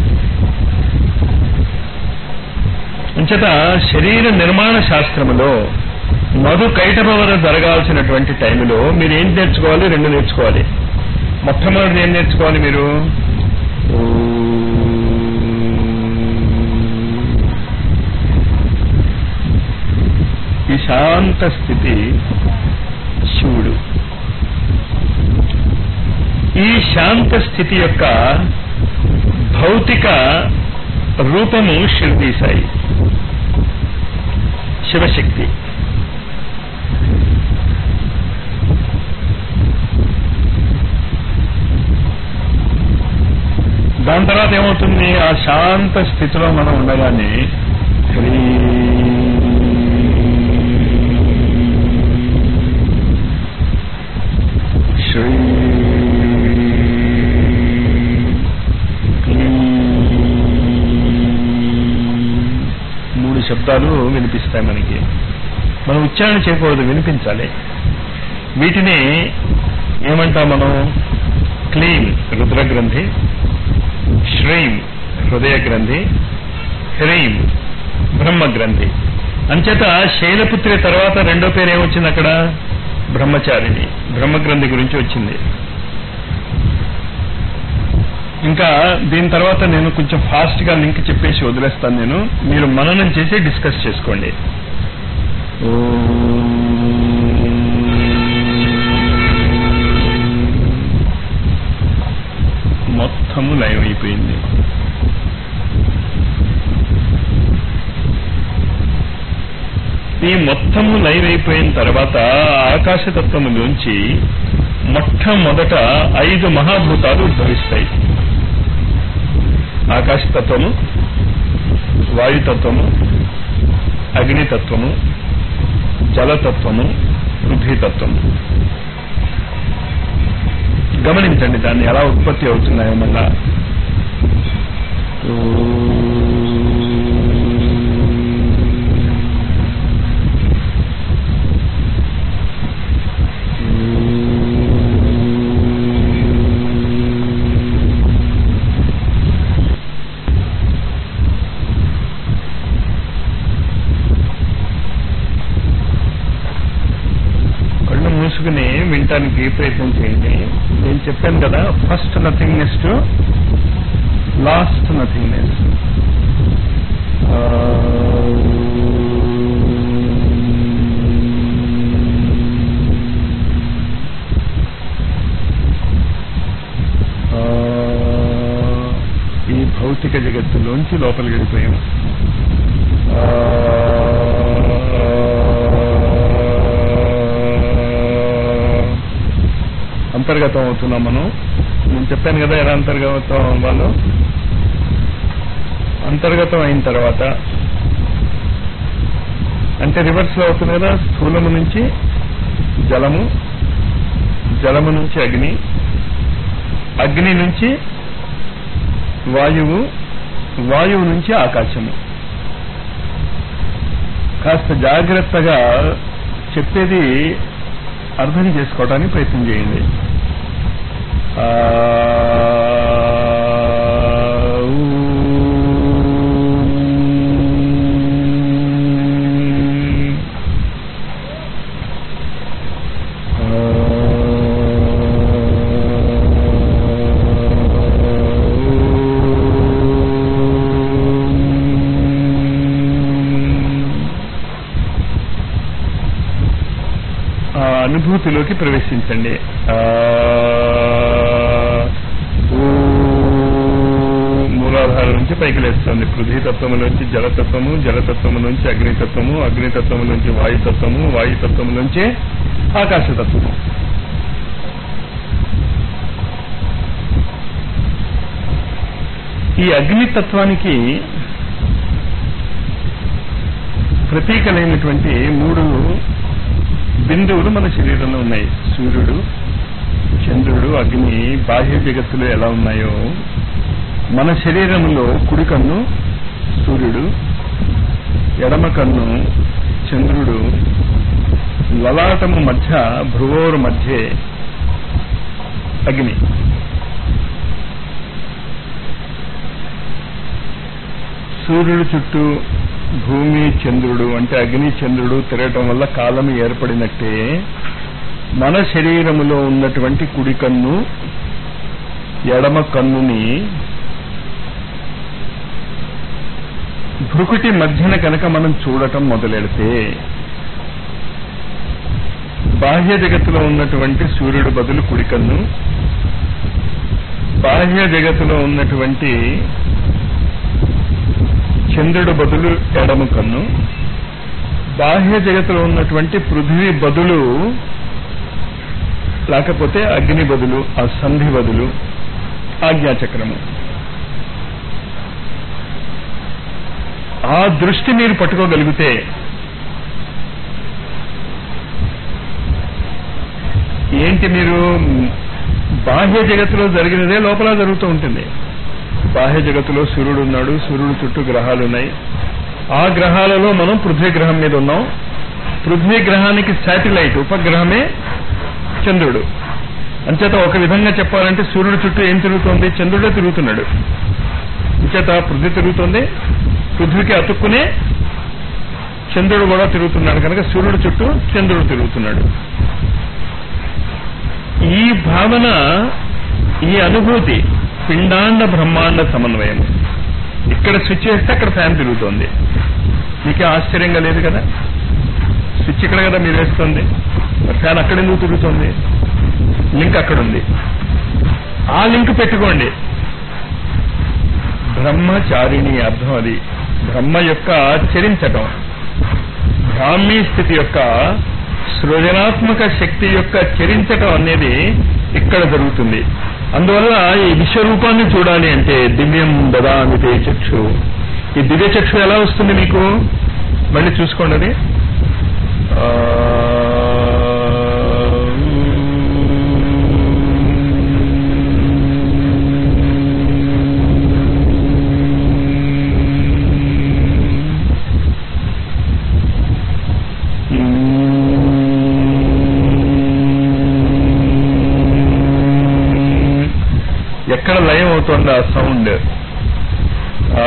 అంచేత శరీర నిర్మాణ శాస్త్రములో మధు కైటభవన జరగాల్సినటువంటి టైంలో మీరు ఏం నేర్చుకోవాలి రెండు నేర్చుకోవాలి మొట్టమొదటి ఏం నేర్చుకోవాలి మీరు ఈ శాంత స్థితి శివుడు ఈ శాంత స్థితి యొక్క భౌతిక రూపము షిర్డీ సాయి శివశక్తి దాని తర్వాత ఏమవుతుంది ఆ శాంత స్థితిలో మనం ఉండగానే హ్రీ శ్రీ మూడు శబ్దాలు వినిపిస్తాయి మనకి మనం ఉచ్చారణ చేయకూడదు వినిపించాలి వీటిని ఏమంటాం మనం క్లీన్ రుద్ర గ్రంథి శ్రీం హృదయ గ్రంథి హ్రీం బ్రహ్మ గ్రంథి అంచేత శైలపుత్రి తర్వాత రెండో పేరు ఏమొచ్చింది అక్కడ బ్రహ్మచారిణి బ్రహ్మగ్రంథి గురించి వచ్చింది ఇంకా దీని తర్వాత నేను కొంచెం ఫాస్ట్ గా లింక్ చెప్పేసి వదిలేస్తాను నేను మీరు మననం చేసి డిస్కస్ చేసుకోండి మొత్తము లైవ్ అయిపోయింది ఈ మొత్తము లైవ్ అయిపోయిన తర్వాత ఆకాశతత్వములోంచి మొట్టమొదట ఐదు మహాభూతాలు ఉద్భవిస్తాయి ఆకాశతత్వము వాయుతత్వము అగ్నితత్వము జలతత్వము పృథ్వీతత్వము గమనించండి దాన్ని ఎలా ఉత్పత్తి అవుతున్నాయో మళ్ళా తెలుసుకోవడానికి ప్రయత్నం చేయండి నేను చెప్పాను కదా first nothingness to last nothingness ఈ భౌతిక జగత్తులోంచి లోపలికి వెళ్ళిపోయాం అంతర్గతం అవుతున్నాం మనం నేను చెప్పాను కదా ఎలా అంతర్గతం అవ్వాలో అంతర్గతం అయిన తర్వాత అంటే రివర్స్ లో అవుతుంది కదా స్థూలము నుంచి జలము జలము నుంచి అగ్ని అగ్ని నుంచి వాయువు వాయువు నుంచి ఆకాశము కాస్త జాగ్రత్తగా చెప్పేది అర్థం చేసుకోవడానికి ప్రయత్నం చేయండి ఆ, ఊ. ఆ అనుభూతిలోకి ప్రవేశించండి ఆ, ఊ, మూలాధారం నుంచి పైకి లేస్తుంది పృథ్వీతత్వము నుంచి జలతత్వము జలతత్వము నుంచి అగ్నితత్వము అగ్నితత్వము నుంచి వాయుతత్వము వాయుతత్వము నుంచి ఆకాశతత్వము ఈ అగ్నితత్వానికి ప్రతీకలైనటువంటి మూడు బిందువులు మన శరీరంలో ఉన్నాయి సూర్యుడు చంద్రుడు అగ్ని బాహ్య జగత్తులో ఎలా ఉన్నాయో మన శరీరంలో కుడి కన్ను సూర్యుడు ఎడమ కన్ను చంద్రుడు లలాటము మధ్య భ్రువోరు మధ్య అగ్ని సూర్యుడు చుట్టూ భూమి చంద్రుడు అంటే అగ్ని చంద్రుడు తిరగటం వల్ల కాలం ఏర్పడినట్టే మన శరీరములో ఉన్నటువంటి కుడి కన్ను ఎడమ కన్నుని భృకుటి మధ్యన కనుక మనం చూడటం మొదలెడితే బాహ్య జగత్తులో ఉన్నటువంటి సూర్యుడు బదులు కుడి కన్ను బాహ్య జగత్తులో ఉన్నటువంటి చంద్రుడు బదులు ఎడమ కన్ను బాహ్య జగత్తులో ఉన్నటువంటి పృథ్వీ బదులు లేకపోతే అగ్ని బదులు ఆ సంధి బదులు ఆజ్ఞాచక్రము ఆ దృష్టి మీరు పట్టుకోగలిగితే ఏంటి మీరు బాహ్య జగత్తులో జరిగినదే లోపల జరుగుతూ ఉంటుంది బాహ్య జగత్తులో సూర్యుడు ఉన్నాడు సూర్యుడు చుట్టూ గ్రహాలు ఉన్నాయి ఆ గ్రహాలలో మనం పృథ్వీ గ్రహం మీద ఉన్నాం పృథ్వీ గ్రహానికి శాటిలైట్ ఉపగ్రహమే చంద్రుడు అంచేత ఒక విధంగా చెప్పాలంటే సూర్యుడు చుట్టూ ఏం తిరుగుతోంది చంద్రుడే తిరుగుతున్నాడు అంచేత పృథ్వీ తిరుగుతోంది పృథ్వీకి అతుక్కునే చంద్రుడు కూడా తిరుగుతున్నాడు కనుక సూర్యుడు చుట్టూ చంద్రుడు తిరుగుతున్నాడు ఈ భావన ఈ అనుభూతి పిండాండ బ్రహ్మాండ సమన్వయం ఇక్కడ స్విచ్ వేస్తే అక్కడ ఫ్యాన్ తిరుగుతోంది మీకే ఆశ్చర్యంగా లేదు కదా స్విచ్ ఇక్కడ కదా మీరు వేస్తుంది మరి ఫ్యాన్ అక్కడ ఎందుకు తిరుగుతుంది లింక్ అక్కడ ఉంది ఆ లింక్ పెట్టుకోండి బ్రహ్మచారిణి అర్థం అది బ్రహ్మ యొక్క చరించటం బ్రాహ్మీ స్థితి యొక్క సృజనాత్మక శక్తి యొక్క చరించటం అనేది ఇక్కడ జరుగుతుంది అందువల్ల ఈ విశ్వరూపాన్ని చూడాలి అంటే దివ్యం దదామితే చక్షు ఈ దివ్య చక్షు ఎలా వస్తుంది మీకు మళ్ళీ చూసుకోండి అది ఆ, ఎక్కడ లయం అవుతుంది ఆ సౌండ్ ఆ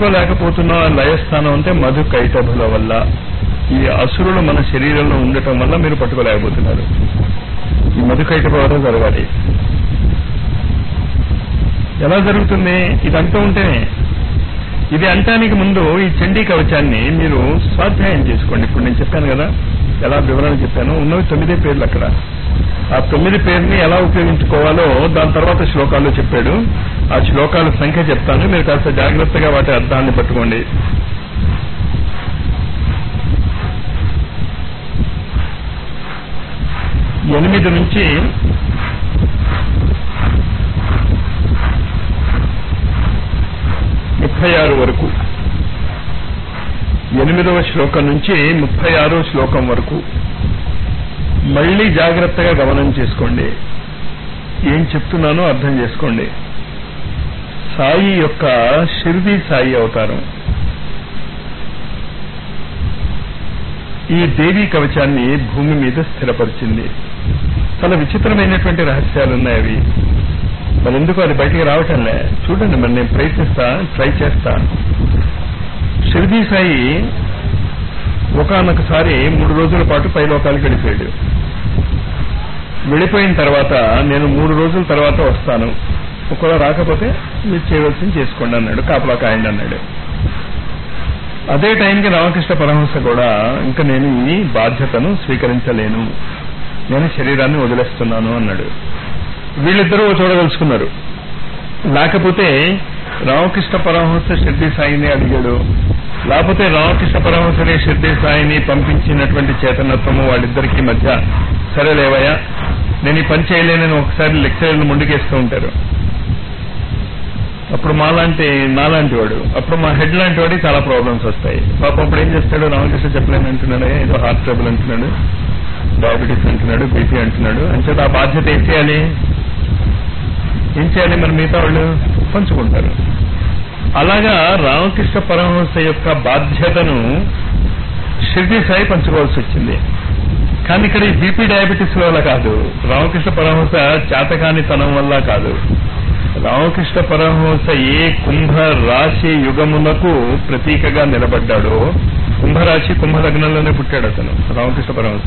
పట్టుకోలేకపోతున్నాం ఆ లయస్థానం అంటే మధు కైటభుల వల్ల ఈ అసురులు మన శరీరంలో ఉండటం వల్ల మీరు పట్టుకోలేకపోతున్నారు ఈ మధు కైటభ వల్ల జరగాలి ఎలా జరుగుతుంది ఇదంతా ఉంటేనే ఇది అంటానికి ముందు ఈ చండీ కవచాన్ని మీరు స్వాధ్యాయం చేసుకోండి ఇప్పుడు నేను చెప్పాను కదా ఎలా వివరణ చెప్పాను ఉన్నవి తొమ్మిదే పేర్లు అక్కడ ఆ తొమ్మిది పేరుని ఎలా ఉపయోగించుకోవాలో దాని తర్వాత శ్లోకాల్లో చెప్పాడు ఆ శ్లోకాల సంఖ్య చెప్తాను మీరు కాస్త జాగ్రత్తగా వాటి అర్థాన్ని పట్టుకోండి ఎనిమిది నుంచి ముప్పై ఆరు వరకు ఎనిమిదవ శ్లోకం నుంచి ముప్పై ఆరో శ్లోకం వరకు మళ్ళీ జాగ్రత్తగా గమనం చేసుకోండి ఏం చెప్తున్నానో అర్థం చేసుకోండి సాయి యొక్క షిర్దీ సాయి అవతారం ఈ దేవీ కవచాన్ని భూమి మీద స్థిరపరిచింది చాలా విచిత్రమైనటువంటి రహస్యాలు ఉన్నాయి అవి మరి ఎందుకు అది బయటికి రావటంలే చూడండి మరి నేను ప్రయత్నిస్తా ట్రై చేస్తా షిర్దీ సాయి ఒకనొకసారి మూడు రోజుల పాటు పైలోకాలకు వెళ్ళిపోయాడు వెళ్ళిపోయిన తర్వాత నేను మూడు రోజుల తర్వాత వస్తాను ఒకవేళ రాకపోతే మీరు చేయవలసింది చేసుకోండి అన్నాడు కాపలా కాయండి అన్నాడు అదే టైంకి రామకృష్ణ పరమహంస కూడా ఇంకా నేను ఈ బాధ్యతను స్వీకరించలేను నేను శరీరాన్ని వదిలేస్తున్నాను అన్నాడు వీళ్ళిద్దరూ చూడదలుచుకున్నారు లేకపోతే రామకృష్ణ పరమహంస షిర్దీ సాయిని అడిగాడు లేకపోతే రామకృష్ణ పరమహంసని షిర్దీ సాయిని పంపించినటువంటి చేతనత్వము వాళ్ళిద్దరికి మధ్య సరే లేవయ్యా నేను ఈ పని చేయలేనని ఒకసారి లెక్చరర్లు ముందుకేస్తూ ఉంటారు అప్పుడు మాలాంటి నాలాంటి వాడు అప్పుడు మా హెడ్ లాంటి వాడికి చాలా ప్రాబ్లమ్స్ వస్తాయి పాపం అప్పుడు ఏం చేస్తాడు రామకృష్ణ చెప్పలేని అంటున్నాడు ఏదో హార్ట్ ట్రబుల్ అంటున్నాడు డయాబెటీస్ అంటున్నాడు బీపీ అంటున్నాడు అంచేత ఆ బాధ్యత ఏం చేయాలి ఏం చేయాలి మరి మిగతా వాళ్ళు పంచుకుంటారు అలాగా రామకృష్ణ పరమహంస యొక్క బాధ్యతను షిర్దీ సాయి పంచుకోవాల్సి వచ్చింది కానీ ఇక్కడ ఈ బీపీ డయాబెటీస్ వల్ల కాదు రామకృష్ణ పరమహంస చేతకానితనం వల్ల కాదు రామకృష్ణ పరమహంస ఏ కుంభ రాశి యుగమునకు ప్రతీకగా నిలబడ్డాడో కుంభరాశి కుంభలగ్నంలోనే పుట్టాడు అతను రామకృష్ణ పరమహంస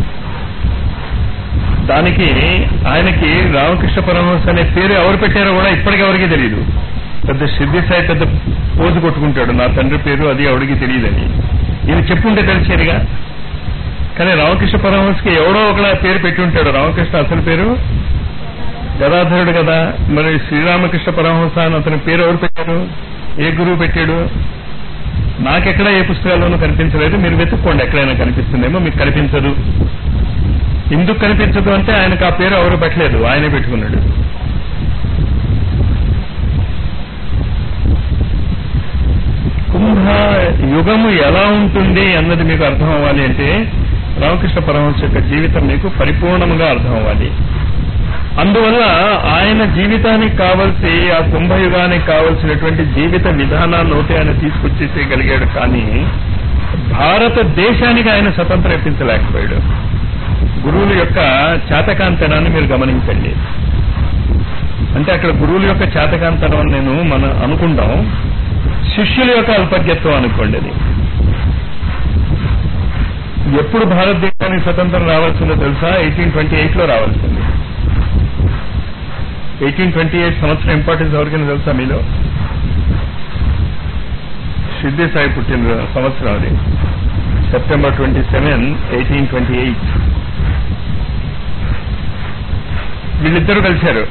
దానికి ఆయనకి రామకృష్ణ పరమహంస అనే పేరు ఎవరు పెట్టారో కూడా ఇప్పటికి ఎవరికి తెలియదు పెద్ద సిద్ధి సాయి పెద్ద పోజు కొట్టుకుంటాడు నా తండ్రి పేరు అది ఎవరికి తెలియదని ఈయన చెప్పుంటే తెలిసేదిగా కానీ రామకృష్ణ పరమహంసకి ఎవడో ఒకలా పేరు పెట్టి ఉంటాడు రామకృష్ణ అసలు పేరు గదాధరుడు కదా మరి శ్రీరామకృష్ణ పరమహంస అని అతని పేరు ఎవరు పెట్టారు ఏ గురువు పెట్టాడు నాకెక్కడ ఏ పుస్తకాల్లోనూ కనిపించలేదు మీరు వెతుక్కోండి ఎక్కడైనా కనిపిస్తుందేమో మీకు కనిపించదు ఎందుకు కనిపించదు అంటే ఆయనకు ఆ పేరు ఎవరు పెట్టలేదు ఆయనే పెట్టుకున్నాడు కుంభ యుగము ఎలా ఉంటుంది అన్నది మీకు అర్థం అవ్వాలి అంటే రామకృష్ణ పరమహంస యొక్క జీవితం మీకు పరిపూర్ణంగా అర్థం అవ్వాలి అందువల్ల ఆయన జీవితానికి కావలసి ఆ కుంభయుగానికి కావలసినటువంటి జీవిత విధానాన్ని ఒకటి ఆయన తీసుకొచ్చేసేయగలిగాడు కానీ భారతదేశానికి ఆయన స్వతంత్రం ఇప్పించలేకపోయాడు గురువుల యొక్క చేతకాంతనాన్ని మీరు గమనించండి అంటే అక్కడ గురువుల యొక్క చేతకాంతనం అని నేను మన అనుకుంటాం శిష్యుల యొక్క అల్పజ్ఞత్వం అనుకోండి అది ఎప్పుడు భారతదేశానికి స్వతంత్రం రావాల్సిందో తెలుసా ఎయిటీన్ ట్వంటీ ఎయిట్ లో రావాల్సింది ఎయిటీన్ ట్వంటీ ఎయిట్ సంవత్సరం ఇంపార్టెన్స్ ఎవరికైనా తెలుసా మీలో సిద్ధి సాయి పుట్టిన సంవత్సరం అది September twenty seven eighteen twenty eight వీళ్ళిద్దరూ కలిశారు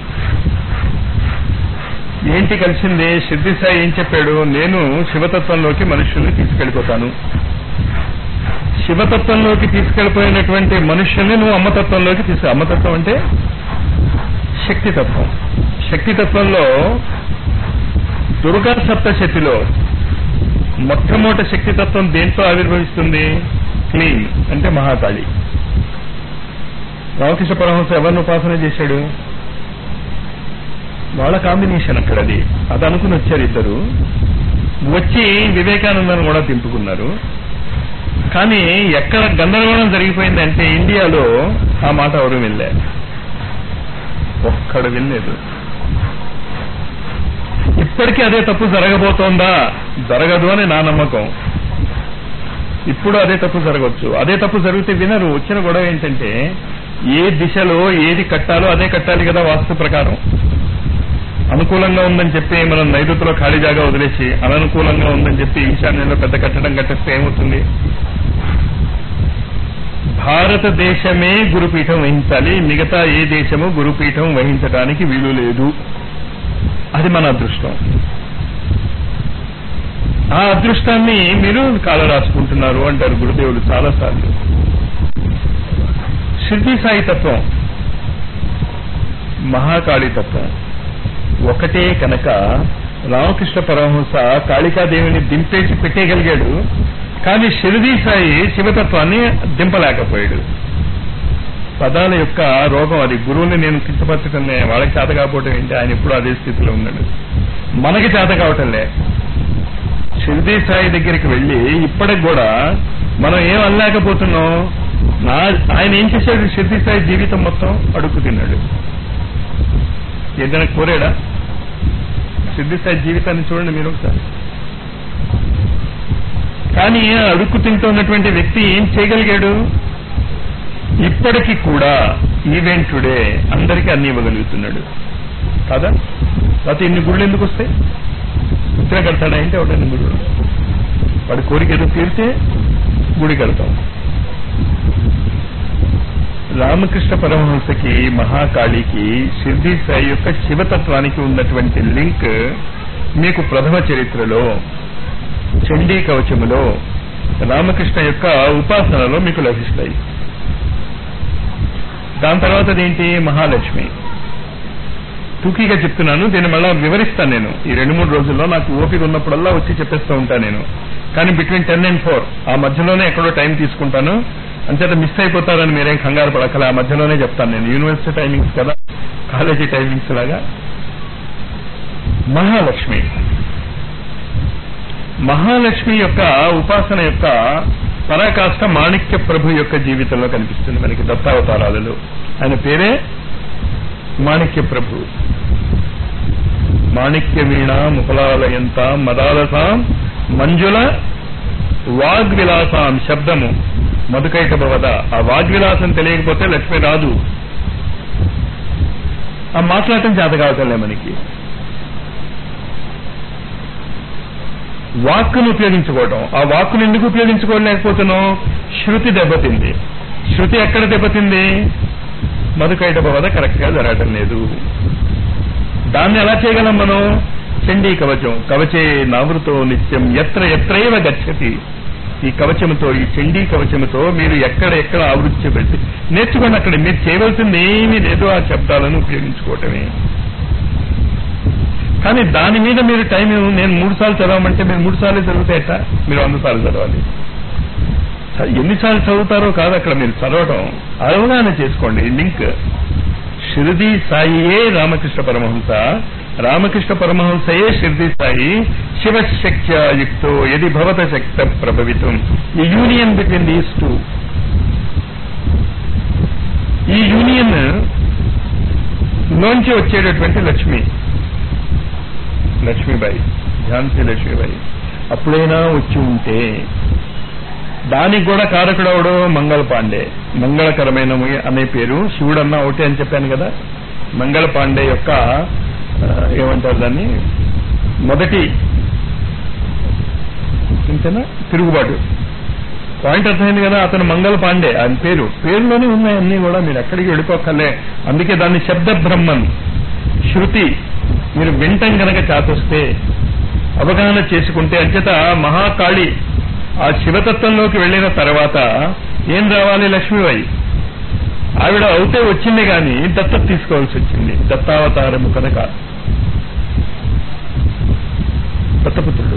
ఏంటి కలిసింది సిద్ధి సాయి ఏం చెప్పాడు నేను శివతత్వంలోకి మనుషుల్ని తీసుకెళ్ళిపోతాను శివతత్వంలోకి తీసుకెళ్ళిపోయినటువంటి మనుషుల్ని నువ్వు అమ్మతత్వంలోకి తీసుకు అమ్మతత్వం అంటే శక్తితత్వం శక్తితత్వంలో దుర్గా సప్తశతిలో మొట్టమొదటి శక్తితత్వం దేంతో ఆవిర్భవిస్తుంది క్లీన్ అంటే మహాకాళి రామకృష్ణ పరమహంస ఎవరిని ఉపాసన చేశాడు వాళ్ళ కాంబినేషన్ అక్కడ అది అది అనుకుని వచ్చారు ఇద్దరు వచ్చి వివేకానందను కూడా దింపుకున్నారు కానీ ఎక్కడ గందరగోళం జరిగిపోయిందంటే ఇండియాలో ఆ మాట ఎవరు వెళ్ళారు ఒక్కడు వినలేదు ఇప్పటికీ అదే తప్పు జరగబోతోందా జరగదు అని నా నమ్మకం ఇప్పుడు అదే తప్పు జరగవచ్చు అదే తప్పు జరిగితే వినరు వచ్చిన గొడవ ఏంటంటే ఏ దిశలో ఏది కట్టాలో అదే కట్టాలి కదా వాస్తు ప్రకారం అనుకూలంగా ఉందని చెప్పి మనం నైరుతిలో ఖాళీ జాగా వదిలేసి అననుకూలంగా ఉందని చెప్పి ఈశాన్యంలో పెద్ద కట్టడం కట్టేస్తే ఏమవుతుంది భారతదేశమే గురుపీఠం వహించాలి మిగతా ఏ దేశము గురుపీఠం వహించడానికి వీలు లేదు అది మన అదృష్టం ఆ అదృష్టాన్ని మీరు కాల రాసుకుంటున్నారు అంటారు గురుదేవుడు చాలా సార్లు షిర్డీ సాయి తత్వం మహాకాళీ తత్వం ఒకటే కనుక రామకృష్ణ పరమహంస కాళికాదేవిని దింపేసి పెట్టేయగలిగాడు కానీ షిరిడీ సాయి శివతత్వాన్ని దింపలేకపోయాడు పదాల యొక్క రోగం అది గురువుని నేను కించపరచడం లే వాళ్ళకి చేత కాకపోవటం ఏంటి ఆయన ఎప్పుడు అదే స్థితిలో ఉన్నాడు మనకి చేత కావటం లే షిరిడీ సాయి దగ్గరికి వెళ్ళి ఇప్పటికి కూడా మనం ఏం అనలేకపోతున్నాం నా ఆయన ఏం చేశాడు షిరిడీ సాయి జీవితం మొత్తం అడుక్కు తిన్నాడు ఏదైనా కోరాడా సిద్ధి సాయి జీవితాన్ని చూడండి మీరు ఒకసారి కానీ అడుక్కు తింటున్నటువంటి వ్యక్తి ఏం చేయగలిగాడు ఇప్పటికీ కూడా ఈవెంట్ టుడే అందరికీ అన్ని ఇవ్వగలుగుతున్నాడు కాదా లేకపోతే ఇన్ని గుళ్ళు ఎందుకు వస్తాయి ఉత్తర కడతాడా అంటే ఒకటి గుళ్ళు వాడి కోరిక ఏదో తీరితే గుడి కడతాం రామకృష్ణ పరమహంసకి మహాకాళికి షిర్డీ సాయి యొక్క శివతత్వానికి ఉన్నటువంటి లింక్ మీకు ప్రథమ చరిత్రలో చండీ కవచములో రామకృష్ణ యొక్క ఉపాసనలో మీకు లభిస్తాయి దాని తర్వాత అదేంటి మహాలక్ష్మి టూకీగా చెప్తున్నాను దీన్ని మళ్ళా వివరిస్తాను నేను ఈ రెండు మూడు రోజుల్లో నాకు ఓపిక ఉన్నప్పుడల్లా వచ్చి చెప్పేస్తూ ఉంటాను నేను కానీ బిట్వీన్ టెన్ అండ్ ఫోర్ ఆ మధ్యలోనే ఎక్కడో టైం తీసుకుంటాను అంచేత మిస్ అయిపోతారని మీరేం కంగారు పడకల ఆ మధ్యలోనే చెప్తాను నేను యూనివర్సిటీ టైమింగ్స్ కదా కాలేజీ టైమింగ్స్ లాగా మహాలక్ష్మి మహాలక్ష్మి యొక్క ఉపాసన యొక్క పరాకాష్ట మాణిక్య ప్రభు యొక్క జీవితంలో కనిపిస్తుంది మనకి దత్తావతారాలలో ఆయన పేరే మాణిక్య ప్రభు మాణిక్య వీణ ముకులాలయంత మదాలసాం మంజుల వాగ్విలాసాం శబ్దము మధుకైట భవద ఆ వాగ్విలాసం తెలియకపోతే లక్ష్మి రాదు ఆ మాట్లాడటం చేత కావటంలే మనకి వాక్కును ఉపయోగించుకోవటం ఆ వాక్కును ఎందుకు ఉపయోగించుకోలేకపోతున్నాం శృతి దెబ్బతింది శృతి ఎక్కడ దెబ్బతింది మధుకైట భవద కరెక్ట్ గా జరగటం లేదు దాన్ని ఎలా చేయగలం మనం చండీ కవచం కవచే నావృతో నిత్యం ఎత్ర ఎత్రైవ గచ్చతి ఈ కవచముతో ఈ చండీ కవచముతో మీరు ఎక్కడ ఎక్కడ ఆవృత్తి పెట్టి నేర్చుకోండి అక్కడ మీరు చేయవలసింది ఏమీ లేదు ఆ శబ్దాలను ఉపయోగించుకోవటమే కానీ దాని మీద మీరు టైం నేను మూడు సార్లు చదవమంటే మీరు మూడు సార్లు చదివితేట మీరు వంద సార్లు చదవాలి ఎన్నిసార్లు చదువుతారో కాదు అక్కడ మీరు చదవటం అవగాహన చేసుకోండి లింక్ షిరిడి సాయియే రామకృష్ణ పరమహంస రామకృష్ణ పరమహంసయే షిరిడి సాయి శివశక్త్యుక్తో ఎది భవత శక్త ప్రభవితం ఈ యూనియన్ బిట్వీన్ దీస్ టూ ఈ యూనియన్ లోంచి వచ్చేటటువంటి లక్ష్మి లక్ష్మీబాయి ఝాన్సీ లక్ష్మీబాయి అప్పుడైనా వచ్చి ఉంటే దానికి కూడా కారకుడవడు మంగళ పాండే మంగళకరమైన అనే పేరు శివుడన్నా ఒకటే అని చెప్పాను కదా మంగళ పాండే యొక్క ఏమంటారు దాన్ని మొదటి ఇంతేనా తిరుగుబాటు పాయింట్ అర్థమైంది కదా అతను మంగళ పాండే ఆయన పేరు పేరులోనే ఉన్నాయి అన్ని కూడా మీరు ఎక్కడికి వెళ్ళిపోకలే అందుకే దాన్ని శబ్ద బ్రహ్మన్ శృతి మీరు వింటం గనక చాతొస్తే అవగాహన చేసుకుంటే అంచేత మహాకాళి ఆ శివతత్వంలోకి వెళ్ళిన తర్వాత ఏం రావాలి లక్ష్మీబాయి ఆవిడ అవుతే వచ్చింది కానీ దత్తత తీసుకోవాల్సి వచ్చింది దత్తావతారము కనుక దత్తపుత్రుడు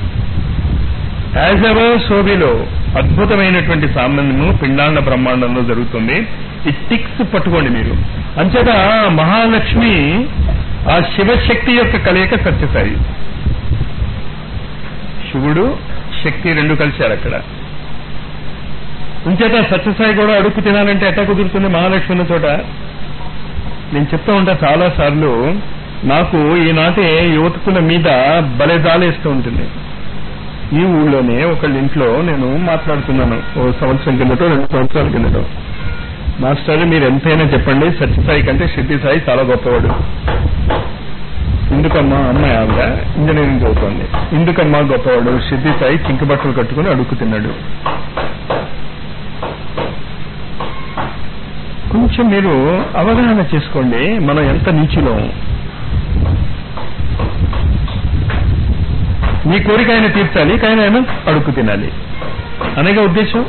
యాజ్ ఎవర్ శోభిలో అద్భుతమైనటువంటి సామాన్యము పిండాండ బ్రహ్మాండంలో జరుగుతుంది ఈ టిక్స్ పట్టుకోండి మీరు అంచేత మహాలక్ష్మి ఆ శివశక్తి యొక్క కలయిక సత్యసాయి శివుడు శక్తి రెండు కలిశారు అక్కడ ఇంచేత సత్యసాయి కూడా అడుక్కు తినాలంటే ఎట్లా కుదురుతుంది మహాలక్ష్మి ఉన్న చోట నేను చెప్తా ఉంటా చాలా సార్లు నాకు ఈనాటి యువతకుల మీద బలే జాలేస్తూ ఉంటుంది ఈ ఊళ్ళోనే ఒకళ్ళ ఇంట్లో నేను మాట్లాడుతున్నాను ఓ సంవత్సరం కిందటో రెండు సంవత్సరాల కిందటో మాస్టర్ మీరు ఎంతైనా చెప్పండి సత్యసాయి కంటే సిద్ధి సాయి చాలా గొప్పవాడు ఎందుకమ్మా అమ్మాయి ఆవిడ ఇంజనీరింగ్ చదువుతోంది ఎందుకమ్మా గొప్పవాడు సిద్ధి సాయి చింకి బట్టలు కట్టుకుని అడుక్కు తిన్నాడు కొంచెం మీరు అవగాహన చేసుకోండి మనం ఎంత నీచిలో మీ కోరిక ఆయన తీర్చాలి కానీ ఆయన అడుక్కు తినాలి అనేక ఉద్దేశం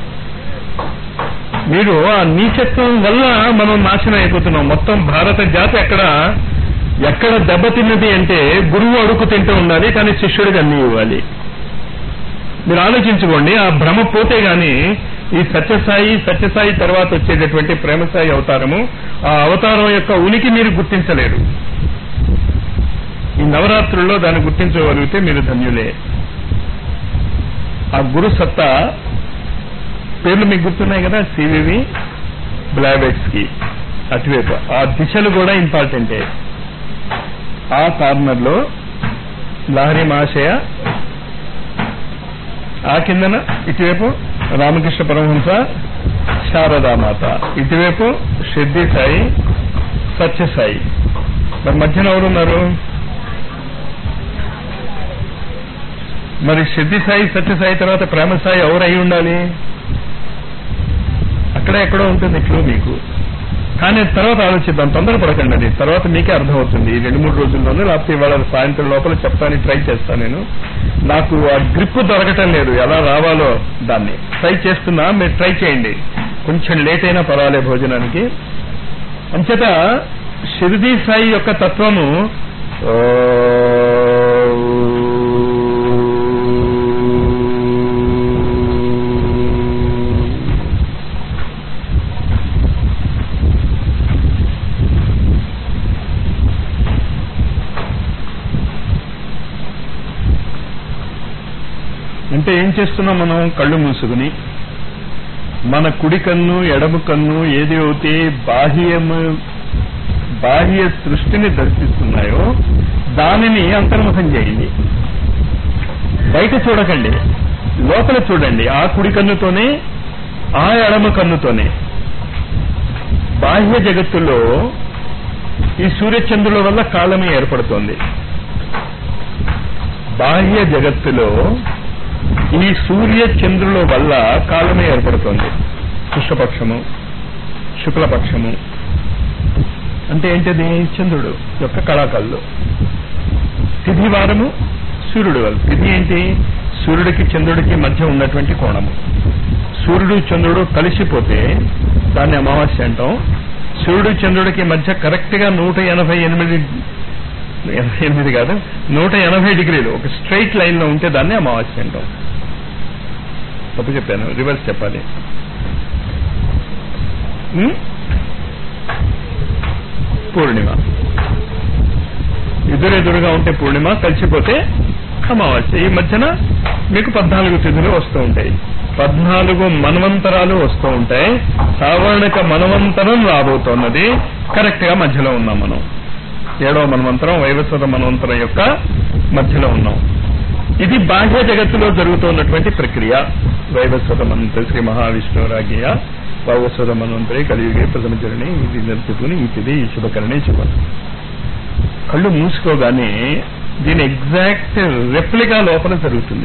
మీరు ఆ నీచత్వం వల్ల మనం నాశనం అయిపోతున్నాం మొత్తం భారత జాతి ఎక్కడ ఎక్కడ దెబ్బతిన్నది అంటే గురువు అడుగు తింటూ ఉండాలి కానీ శిష్యుడికి అన్ని ఇవ్వాలి మీరు ఆలోచించుకోండి ఆ భ్రమ పోతే గాని ఈ సత్యసాయి సత్యసాయి తర్వాత వచ్చేటటువంటి ప్రేమసాయి అవతారము ఆ అవతారం యొక్క ఉనికి మీరు గుర్తించలేరు ఈ నవరాత్రుల్లో దాన్ని గుర్తించగలిగితే మీరు ధన్యులే ఆ గురు సత్తా పేర్లు మీకు గుర్తున్నాయి కదా సివివి బ్లాబెట్స్ కి అటువైపు ఆ దిశలు కూడా ఇంపార్టెంటే ఆ కార్నర్ లో లహరి మహాశయ ఆ కిందన ఇటువైపు రామకృష్ణ పరమహంస శారదామాత ఇటువైపు షిర్డి సాయి సత్యసాయి మరి మధ్యన ఎవరున్నారు మరి సిద్ధి సాయి సత్యసాయి తర్వాత ప్రేమ సాయి ఎవరు అయి ఉండాలి అక్కడ ఎక్కడో ఉంటుంది క్లూ మీకు కానీ తర్వాత ఆలోచిద్దాం తొందరపడకండి అది తర్వాత మీకే అర్థమవుతుంది ఈ రెండు మూడు రోజుల్లోనే లేకపోతే ఇవాళ సాయంత్రం లోపల చెప్తాను ట్రై చేస్తాను నేను నాకు ఆ గ్రిప్ దొరకటం లేదు ఎలా రావాలో దాన్ని ట్రై చేస్తున్నా మీరు ట్రై చేయండి కొంచెం లేట్ అయినా పర్వాలే భోజనానికి అంచేత షిరిడి సాయి యొక్క తత్వము అంటే ఏం చేస్తున్నాం మనం కళ్ళు మూసుకుని మన కుడి కన్ను ఎడమ కన్ను ఏది అయితే బాహ్యము బాహ్య సృష్టిని దర్శిస్తున్నాయో దానిని అంతర్ముఖం చేయండి బయట చూడకండి లోపల చూడండి ఆ కుడి కన్నుతోనే ఆ ఎడమ కన్నుతోనే బాహ్య జగత్తులో ఈ సూర్యచంద్రుల వల్ల కాలమే ఏర్పడుతోంది బాహ్య జగత్తులో ఈ సూర్య చంద్రుల వల్ల కాలమే ఏర్పడుతోంది కృష్ణపక్షము శుక్లపక్షము అంటే ఏంటిది చంద్రుడు యొక్క కళాకళ్ళు తిథి వారము సూర్యుడు వల్ల తిథి ఏంటి సూర్యుడికి చంద్రుడికి మధ్య ఉన్నటువంటి కోణము సూర్యుడు చంద్రుడు కలిసిపోతే దాన్ని అమావాస్య అంటాం సూర్యుడు చంద్రుడికి మధ్య కరెక్ట్ గా నూట ఎనభై ఎనిమిది ఎనభై ఎనిమిది కాదు నూట ఎనభై డిగ్రీలు ఒక స్ట్రైట్ లైన్ లో ఉంటే దాన్ని అమావాస్య అంటాం తప్పు చెప్పాను రివర్స్ చెప్పాలి ఉం? పూర్ణిమ ఎదురెదురుగా ఉంటే పూర్ణిమ కలిసిపోతే అమావాస్య ఈ మధ్యన మీకు పద్నాలుగు తిథులు వస్తూ ఉంటాయి పద్నాలుగు మన్వంతరాలు వస్తూ ఉంటాయి సావర్ణిక మన్వంతరం రాబోతున్నది కరెక్ట్ గా మధ్యలో ఉన్నాం మనం ఏడవ మన్వంతరం వైవస్వత మన్వంతరం యొక్క మధ్యలో ఉన్నాం ఇది బాహ్య జగత్తులో జరుగుతున్నటువంటి ప్రక్రియ వైవస్వత మన్వంతరి శ్రీ మహావిష్ణురాజ్ఞయ వైవస్వత మన్వంతరి కలియుగే ప్రథమ చరణి ఇది నరుపుకుని ఈ తిది ఈ శుభకరణి శుభ కళ్ళు మూసుకోగానే దీని ఎగ్జాక్ట్ రెప్లికా లోపల జరుగుతుంది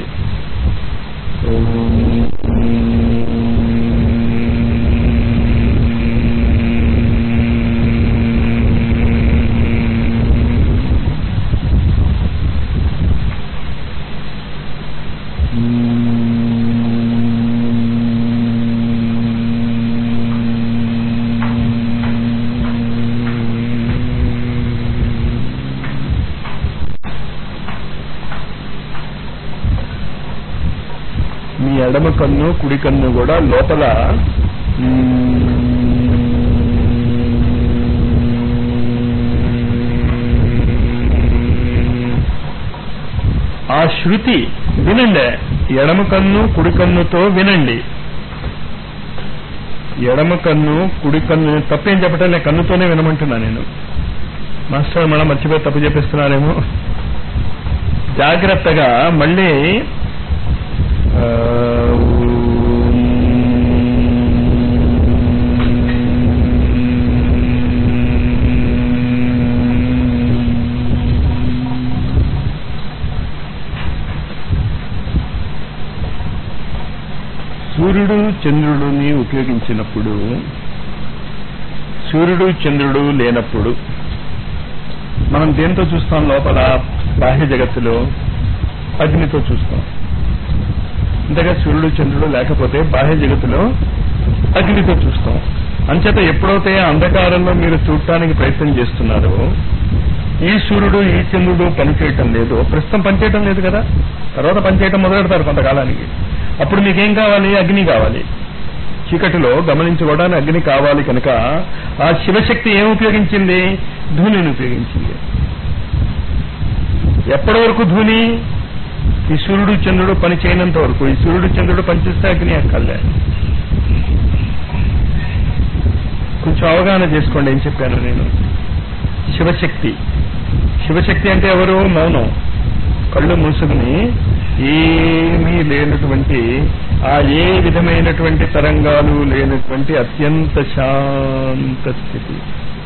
మీ ఎడమ కన్ను కుడి కన్ను కూడా లోపల ఆ శృతి వినండి ఎడమ కన్ను కుడి కన్నుతో వినండి ఎడమ కన్ను కుడి కన్ను తప్పేం చెప్పటం నేను కన్నుతోనే వినమంటున్నా నేను మాస్టర్ మళ్ళీ మర్చిపోయి తప్పు చెప్పిస్తున్నారేమో జాగ్రత్తగా మళ్ళీ ఆ, సూర్యుడు చంద్రుడిని ఉపయోగించినప్పుడు సూర్యుడు చంద్రుడు లేనప్పుడు మనం దేంతో చూస్తాం లోపల బాహ్య జగత్తులో అగ్నితో చూస్తాం అంతగా సూర్యుడు చంద్రుడు లేకపోతే బాహ్య జగత్తులో అగ్నితో చూస్తాం అంచేత ఎప్పుడైతే అంధకారంలో మీరు చూడటానికి ప్రయత్నం చేస్తున్నారో ఈ సూర్యుడు ఈ చంద్రుడు పనిచేయటం లేదు ప్రస్తుతం పనిచేయటం లేదు కదా తర్వాత పనిచేయటం మొదలెడతారు కొంతకాలానికి అప్పుడు మీకేం కావాలి అగ్ని కావాలి చీకటిలో గమనించుకోవడానికి అగ్ని కావాలి కనుక ఆ శివశక్తి ఏం ఉపయోగించింది ధూనిని ఉపయోగించింది ఎప్పటి వరకు ధూని ఈ సూర్యుడు చంద్రుడు పని చేయనంత వరకు ఈ సూర్యుడు చంద్రుడు పనిచేస్తే అగ్ని అక్కర్లే కొంచెం అవగాహన చేసుకోండి ఏం చెప్పాను నేను శివశక్తి శివశక్తి అంటే ఎవరు మౌనం కళ్ళు మూసుకుని ఏమీ లేనటువంటి ఆ ఏ విధమైనటువంటి తరంగాలు లేనటువంటి అత్యంత శాంత స్థితి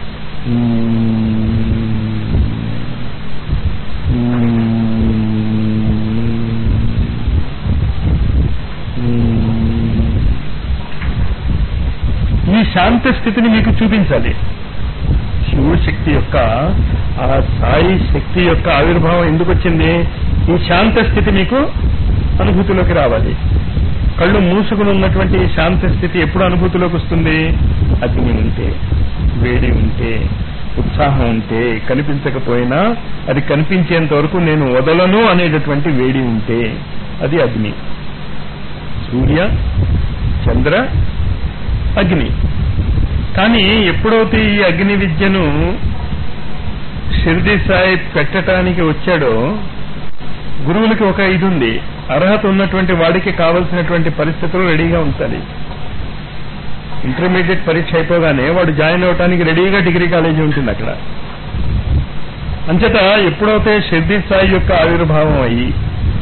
ఈ శాంత స్థితిని మీకు చూపించాలి శివుడి శక్తి యొక్క ఆ సాయి శక్తి యొక్క ఆవిర్భావం ఎందుకు వచ్చింది ఈ శాంత స్థితి మీకు అనుభూతిలోకి రావాలి కళ్ళు మూసుకుని ఉన్నటువంటి ఈ శాంత స్థితి ఎప్పుడు అనుభూతిలోకి వస్తుంది అగ్ని ఉంటే వేడి ఉంటే ఉత్సాహం ఉంటే కనిపించకపోయినా అది కనిపించేంత వరకు నేను వదలను అనేటటువంటి వేడి ఉంటే అది అగ్ని సూర్య చంద్ర అగ్ని కానీ ఎప్పుడైతే ఈ అగ్ని విద్యను షిర్ది సాయి పెట్టడానికి వచ్చాడో గురువులకి ఒక ఇది ఉంది అర్హత ఉన్నటువంటి వాడికి కావలసినటువంటి పరిస్థితులు రెడీగా ఉంచాలి ఇంటర్మీడియట్ పరీక్ష అయిపోగానే వాడు జాయిన్ అవడానికి రెడీగా డిగ్రీ కాలేజీ ఉంటుంది అక్కడ అంచేత ఎప్పుడైతే షిర్ది సాయి యొక్క ఆవిర్భావం అయ్యి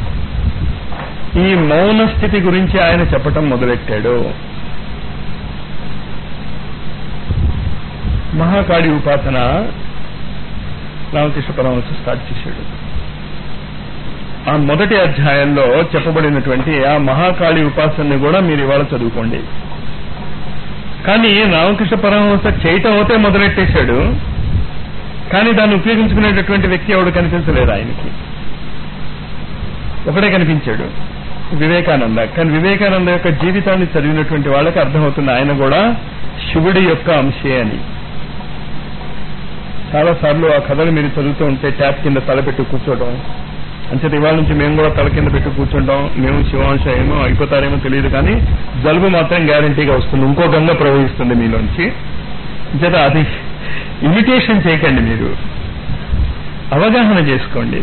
ఈ మౌన స్థితి గురించి ఆయన చెప్పటం మొదలెట్టాడు మహాకాళి ఉపాసన రామకృష్ణ పరమహంస స్టార్ట్ చేశాడు ఆ మొదటి అధ్యాయంలో చెప్పబడినటువంటి ఆ మహాకాళి ఉపాసనని కూడా మీరు ఇవాళ చదువుకోండి కానీ రామకృష్ణ పరమహంస చేయటం అవుతే మొదలెట్టేశాడు కానీ దాన్ని ఉపయోగించుకునేటటువంటి వ్యక్తి ఎవడు కనిపించలేదు ఆయనకి ఒకడే కనిపించాడు వివేకానంద కానీ వివేకానంద యొక్క జీవితాన్ని చదివినటువంటి వాళ్ళకి అర్థమవుతుంది ఆయన కూడా శివుడి యొక్క అంశే అని చాలా సార్లు ఆ కథలు మీరు చదువుతూ ఉంటే ట్యాప్ కింద తలపెట్టి కూర్చోవడం అంచేత ఇవాళ నుంచి మేము కూడా తల కింద పెట్టి కూర్చుంటాం మేము శివాంశ ఏమో అయిపోతారేమో తెలియదు కానీ జలుబు మాత్రం గ్యారంటీగా వస్తుంది ఇంకో గంగ ప్రవహిస్తుంది మీలోంచి అంచేత అది ఇమిటేషన్ చేయకండి మీరు అవగాహన చేసుకోండి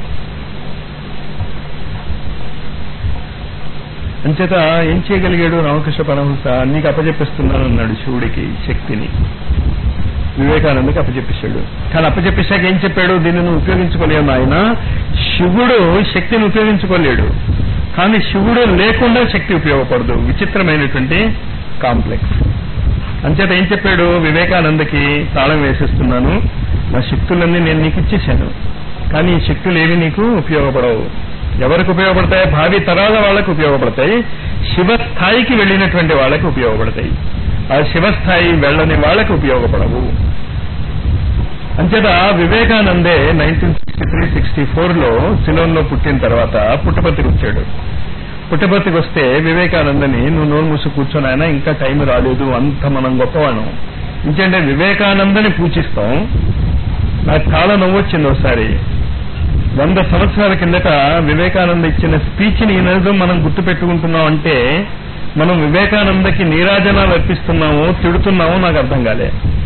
అంచేత ఏం చేయగలిగాడు రామకృష్ణ పరమహంస నీకు అప్పచెప్పిస్తున్నాను అన్నాడు శివుడికి శక్తిని వివేకానందకి అప్పచెప్పేశాడు కానీ అప్పచెప్పేశాక ఏం చెప్పాడు దీన్ని నువ్వు ఉపయోగించుకోలేము ఆయన శివుడు శక్తిని ఉపయోగించుకోలేడు కానీ శివుడు లేకుండా శక్తి ఉపయోగపడదు విచిత్రమైనటువంటి కాంప్లెక్స్ అంచేత ఏం చెప్పాడు వివేకానందకి తాళం వేసేస్తున్నాను నా శక్తులన్నీ నేను నీకు ఇచ్చేశాను కానీ ఈ శక్తులు ఏవి నీకు ఉపయోగపడవు ఎవరికి ఉపయోగపడతాయి భావి తరాల వాళ్ళకు ఉపయోగపడతాయి శివస్థాయికి వెళ్ళినటువంటి వాళ్ళకి ఉపయోగపడతాయి ఆ శివస్థాయి వెళ్ళని వాళ్ళకి ఉపయోగపడవు అంచేత వివేకానందే నైన్టీన్ సిక్స్టీ త్రీ సిక్స్టీ ఫోర్లో సిలోన్లో పుట్టిన తర్వాత పుట్టపర్తికి వచ్చాడు పుట్టపర్తికి వస్తే వివేకానందని నువ్వు నోరు మూసి కూర్చొని ఆయన ఇంకా టైం రాలేదు అంత మనం గొప్పవాణం ఇంకంటే వివేకానందని పూజిస్తాం నాకు చాలా నవ్వొచ్చింది ఒకసారి వంద సంవత్సరాల కిందట వివేకానంద ఇచ్చిన స్పీచ్ని ఈనాడు మనం గుర్తు పెట్టుకుంటున్నాం అంటే మనం వివేకానందకి నీరాజనాలు అర్పిస్తున్నామో తిడుతున్నామో నాకు అర్థం కాలే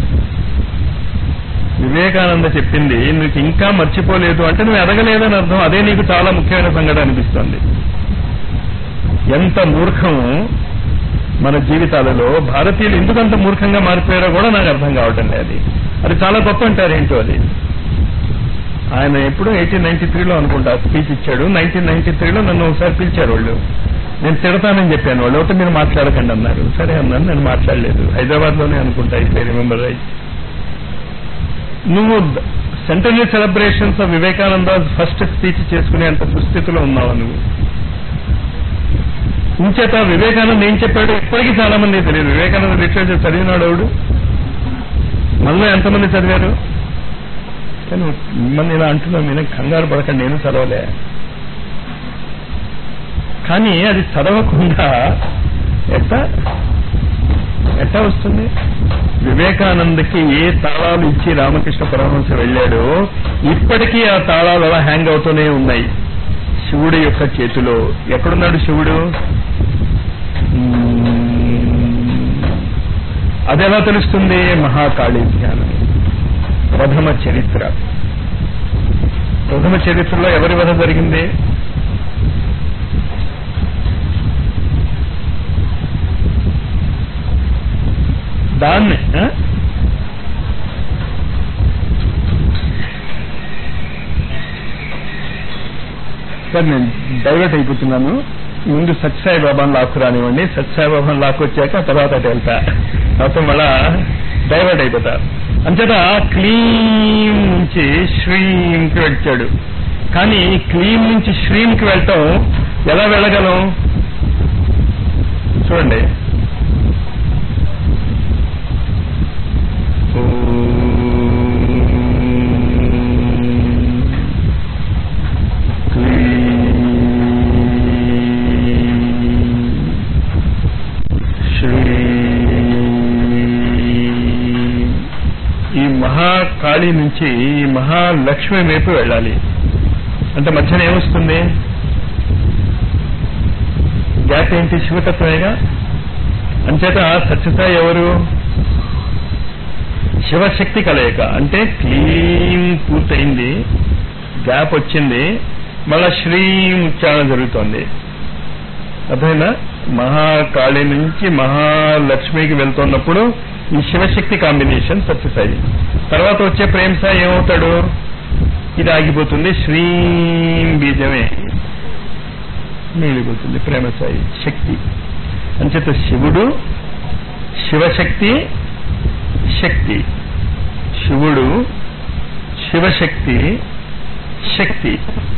వివేకానంద చెప్పింది నీకు ఇంకా మర్చిపోలేదు అంటే నువ్వు ఎదగలేదని అర్థం అదే నీకు చాలా ముఖ్యమైన సంఘటన అనిపిస్తుంది ఎంత మూర్ఖము మన జీవితాలలో భారతీయులు ఎందుకంత మూర్ఖంగా మారిపోయారో కూడా నాకు అర్థం కావటం లేదు అది చాలా గొప్ప అంటారు ఏంటో అది ఆయన ఎప్పుడు ఎయిటీన్ నైన్టీ త్రీలో అనుకుంటా స్పీచ్ ఇచ్చాడు నైన్టీన్ నైన్టీ త్రీలో నన్ను ఒకసారి పిలిచారు వాళ్ళు నేను తిడతానని చెప్పాను వాళ్ళు ఒకటి మీరు మాట్లాడకండి అన్నారు సరే అన్నాను నేను మాట్లాడలేదు హైదరాబాద్ లోనే అనుకుంటా అయితే రిమెంబర్ రైట్ నువ్వు centenary celebrations of Vivekananda first speech చేసుకునే అంత దుస్థితిలో ఉన్నావా నువ్వు ఇంచేత వివేకానంద ఏం చెప్పాడు ఇప్పటికీ చాలా మంది తెలియదు వివేకానంద లిటరేచర్ చదివినాడు ఎవడు మనలో ఎంతమంది చదివారు కానీ మిమ్మల్ని ఇలా అంటున్నాం నేను కంగారు పడకండి నేను చదవలే కానీ అది చదవకుండా ఎట్ట ఎట్ట వస్తుంది వివేకానందకి ఏ తాళాలు ఇచ్చి రామకృష్ణ పరమహంస వెళ్ళాడో ఇప్పటికీ ఆ తాళాలు అలా హ్యాంగ్ అవుతూనే ఉన్నాయి శివుడి యొక్క చేతిలో ఎక్కడున్నాడు శివుడు అది ఎలా తెలుస్తుంది మహాకాళి ధ్యానం ప్రథమ చరిత్ర ప్రథమ చరిత్రలో ఎవరి వధ జరిగింది దాన్ని ఆ? సార్ నేను డైవర్ట్ అయిపోతున్నాను ముందు సత్యసాయి బాబాను లాక్కు రానివ్వండి సత్యసాయి బాబాను లాక్కొచ్చాక తర్వాత అటు వెళ్తా మొత్తం మళ్ళా డైవర్ట్ అయిపోతా అంతేత క్లీం నుంచి శ్రీంకి వచ్చాడు కానీ క్లీం నుంచి శ్రీంకి వెళ్ళటం ఎలా వెళ్ళగలం చూడండి ఈ మహాకాళి నుంచి ఈ మహాలక్ష్మి వైపు వెళ్ళాలి అంటే మధ్యన ఏమొస్తుంది గ్యాప్ ఏంటి శివతత్వమేగా అంచేత సత్యసాయి ఎవరు శివశక్తి కలయిక అంటే క్లీన్ పూర్తయింది గ్యాప్ వచ్చింది మళ్ళా శ్రీం ఉచ్చారణ జరుగుతోంది అర్థమైందా మహాకాళి నుంచి మహాలక్ష్మికి వెళ్తున్నప్పుడు ఈ శివశక్తి కాంబినేషన్ సత్యసాయి తర్వాత వచ్చే ప్రేమ సాయి ఏమవుతాడు ఇది ఆగిపోతుంది శ్రీం బీజమే మిగిలిపోతుంది ప్రేమ సాయి శక్తి అంచేత శివుడు శివశక్తి శక్తి శివుడు శివశక్తి శక్తి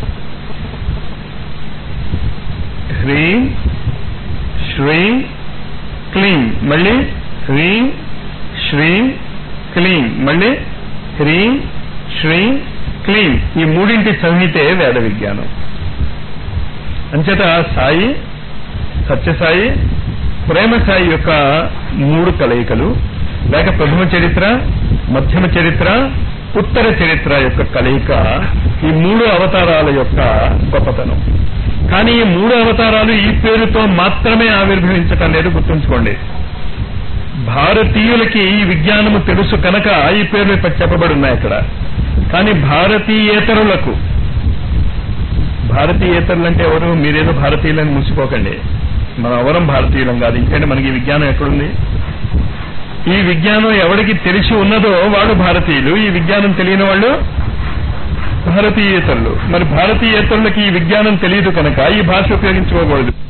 హ్రీం శ్రీం క్లీం మళ్ళీ హ్రీం శ్రీం క్లీం మళ్ళీ హ్రీం శ్రీం క్లీం ఈ మూడింటి సంహితే వేద విజ్ఞానం అంచేత సాయి సత్యసాయి ప్రేమ సాయి యొక్క మూడు కలయికలు లేక ప్రథమ చరిత్ర మధ్యమ చరిత్ర ఉత్తర చరిత్ర యొక్క కలయిక ఈ మూడు అవతారాల యొక్క గొప్పతనం కానీ ఈ మూడు అవతారాలు ఈ పేరుతో మాత్రమే ఆవిర్భవించటం లేదు గుర్తుంచుకోండి భారతీయులకి ఈ విజ్ఞానము తెలుసు కనుక ఈ పేర్లు చెప్పబడి ఉన్నాయి అక్కడ కానీ భారతీయేతరులకు భారతీయేతరులు అంటే ఎవరు మీరేదో భారతీయులని ముసిపోకండి మనం ఎవరం భారతీయులం కాదు ఎందుకంటే మనకి ఈ విజ్ఞానం ఎక్కడుంది ఈ విజ్ఞానం ఎవరికి తెలిసి ఉన్నదో వాడు భారతీయులు ఈ విజ్ఞానం తెలియని వాళ్ళు భారతీయేతరులు మరి భారతీయేతరులకి ఈ విజ్ఞానం తెలియదు కనుక ఈ భాష ఉపయోగించుకోకూడదు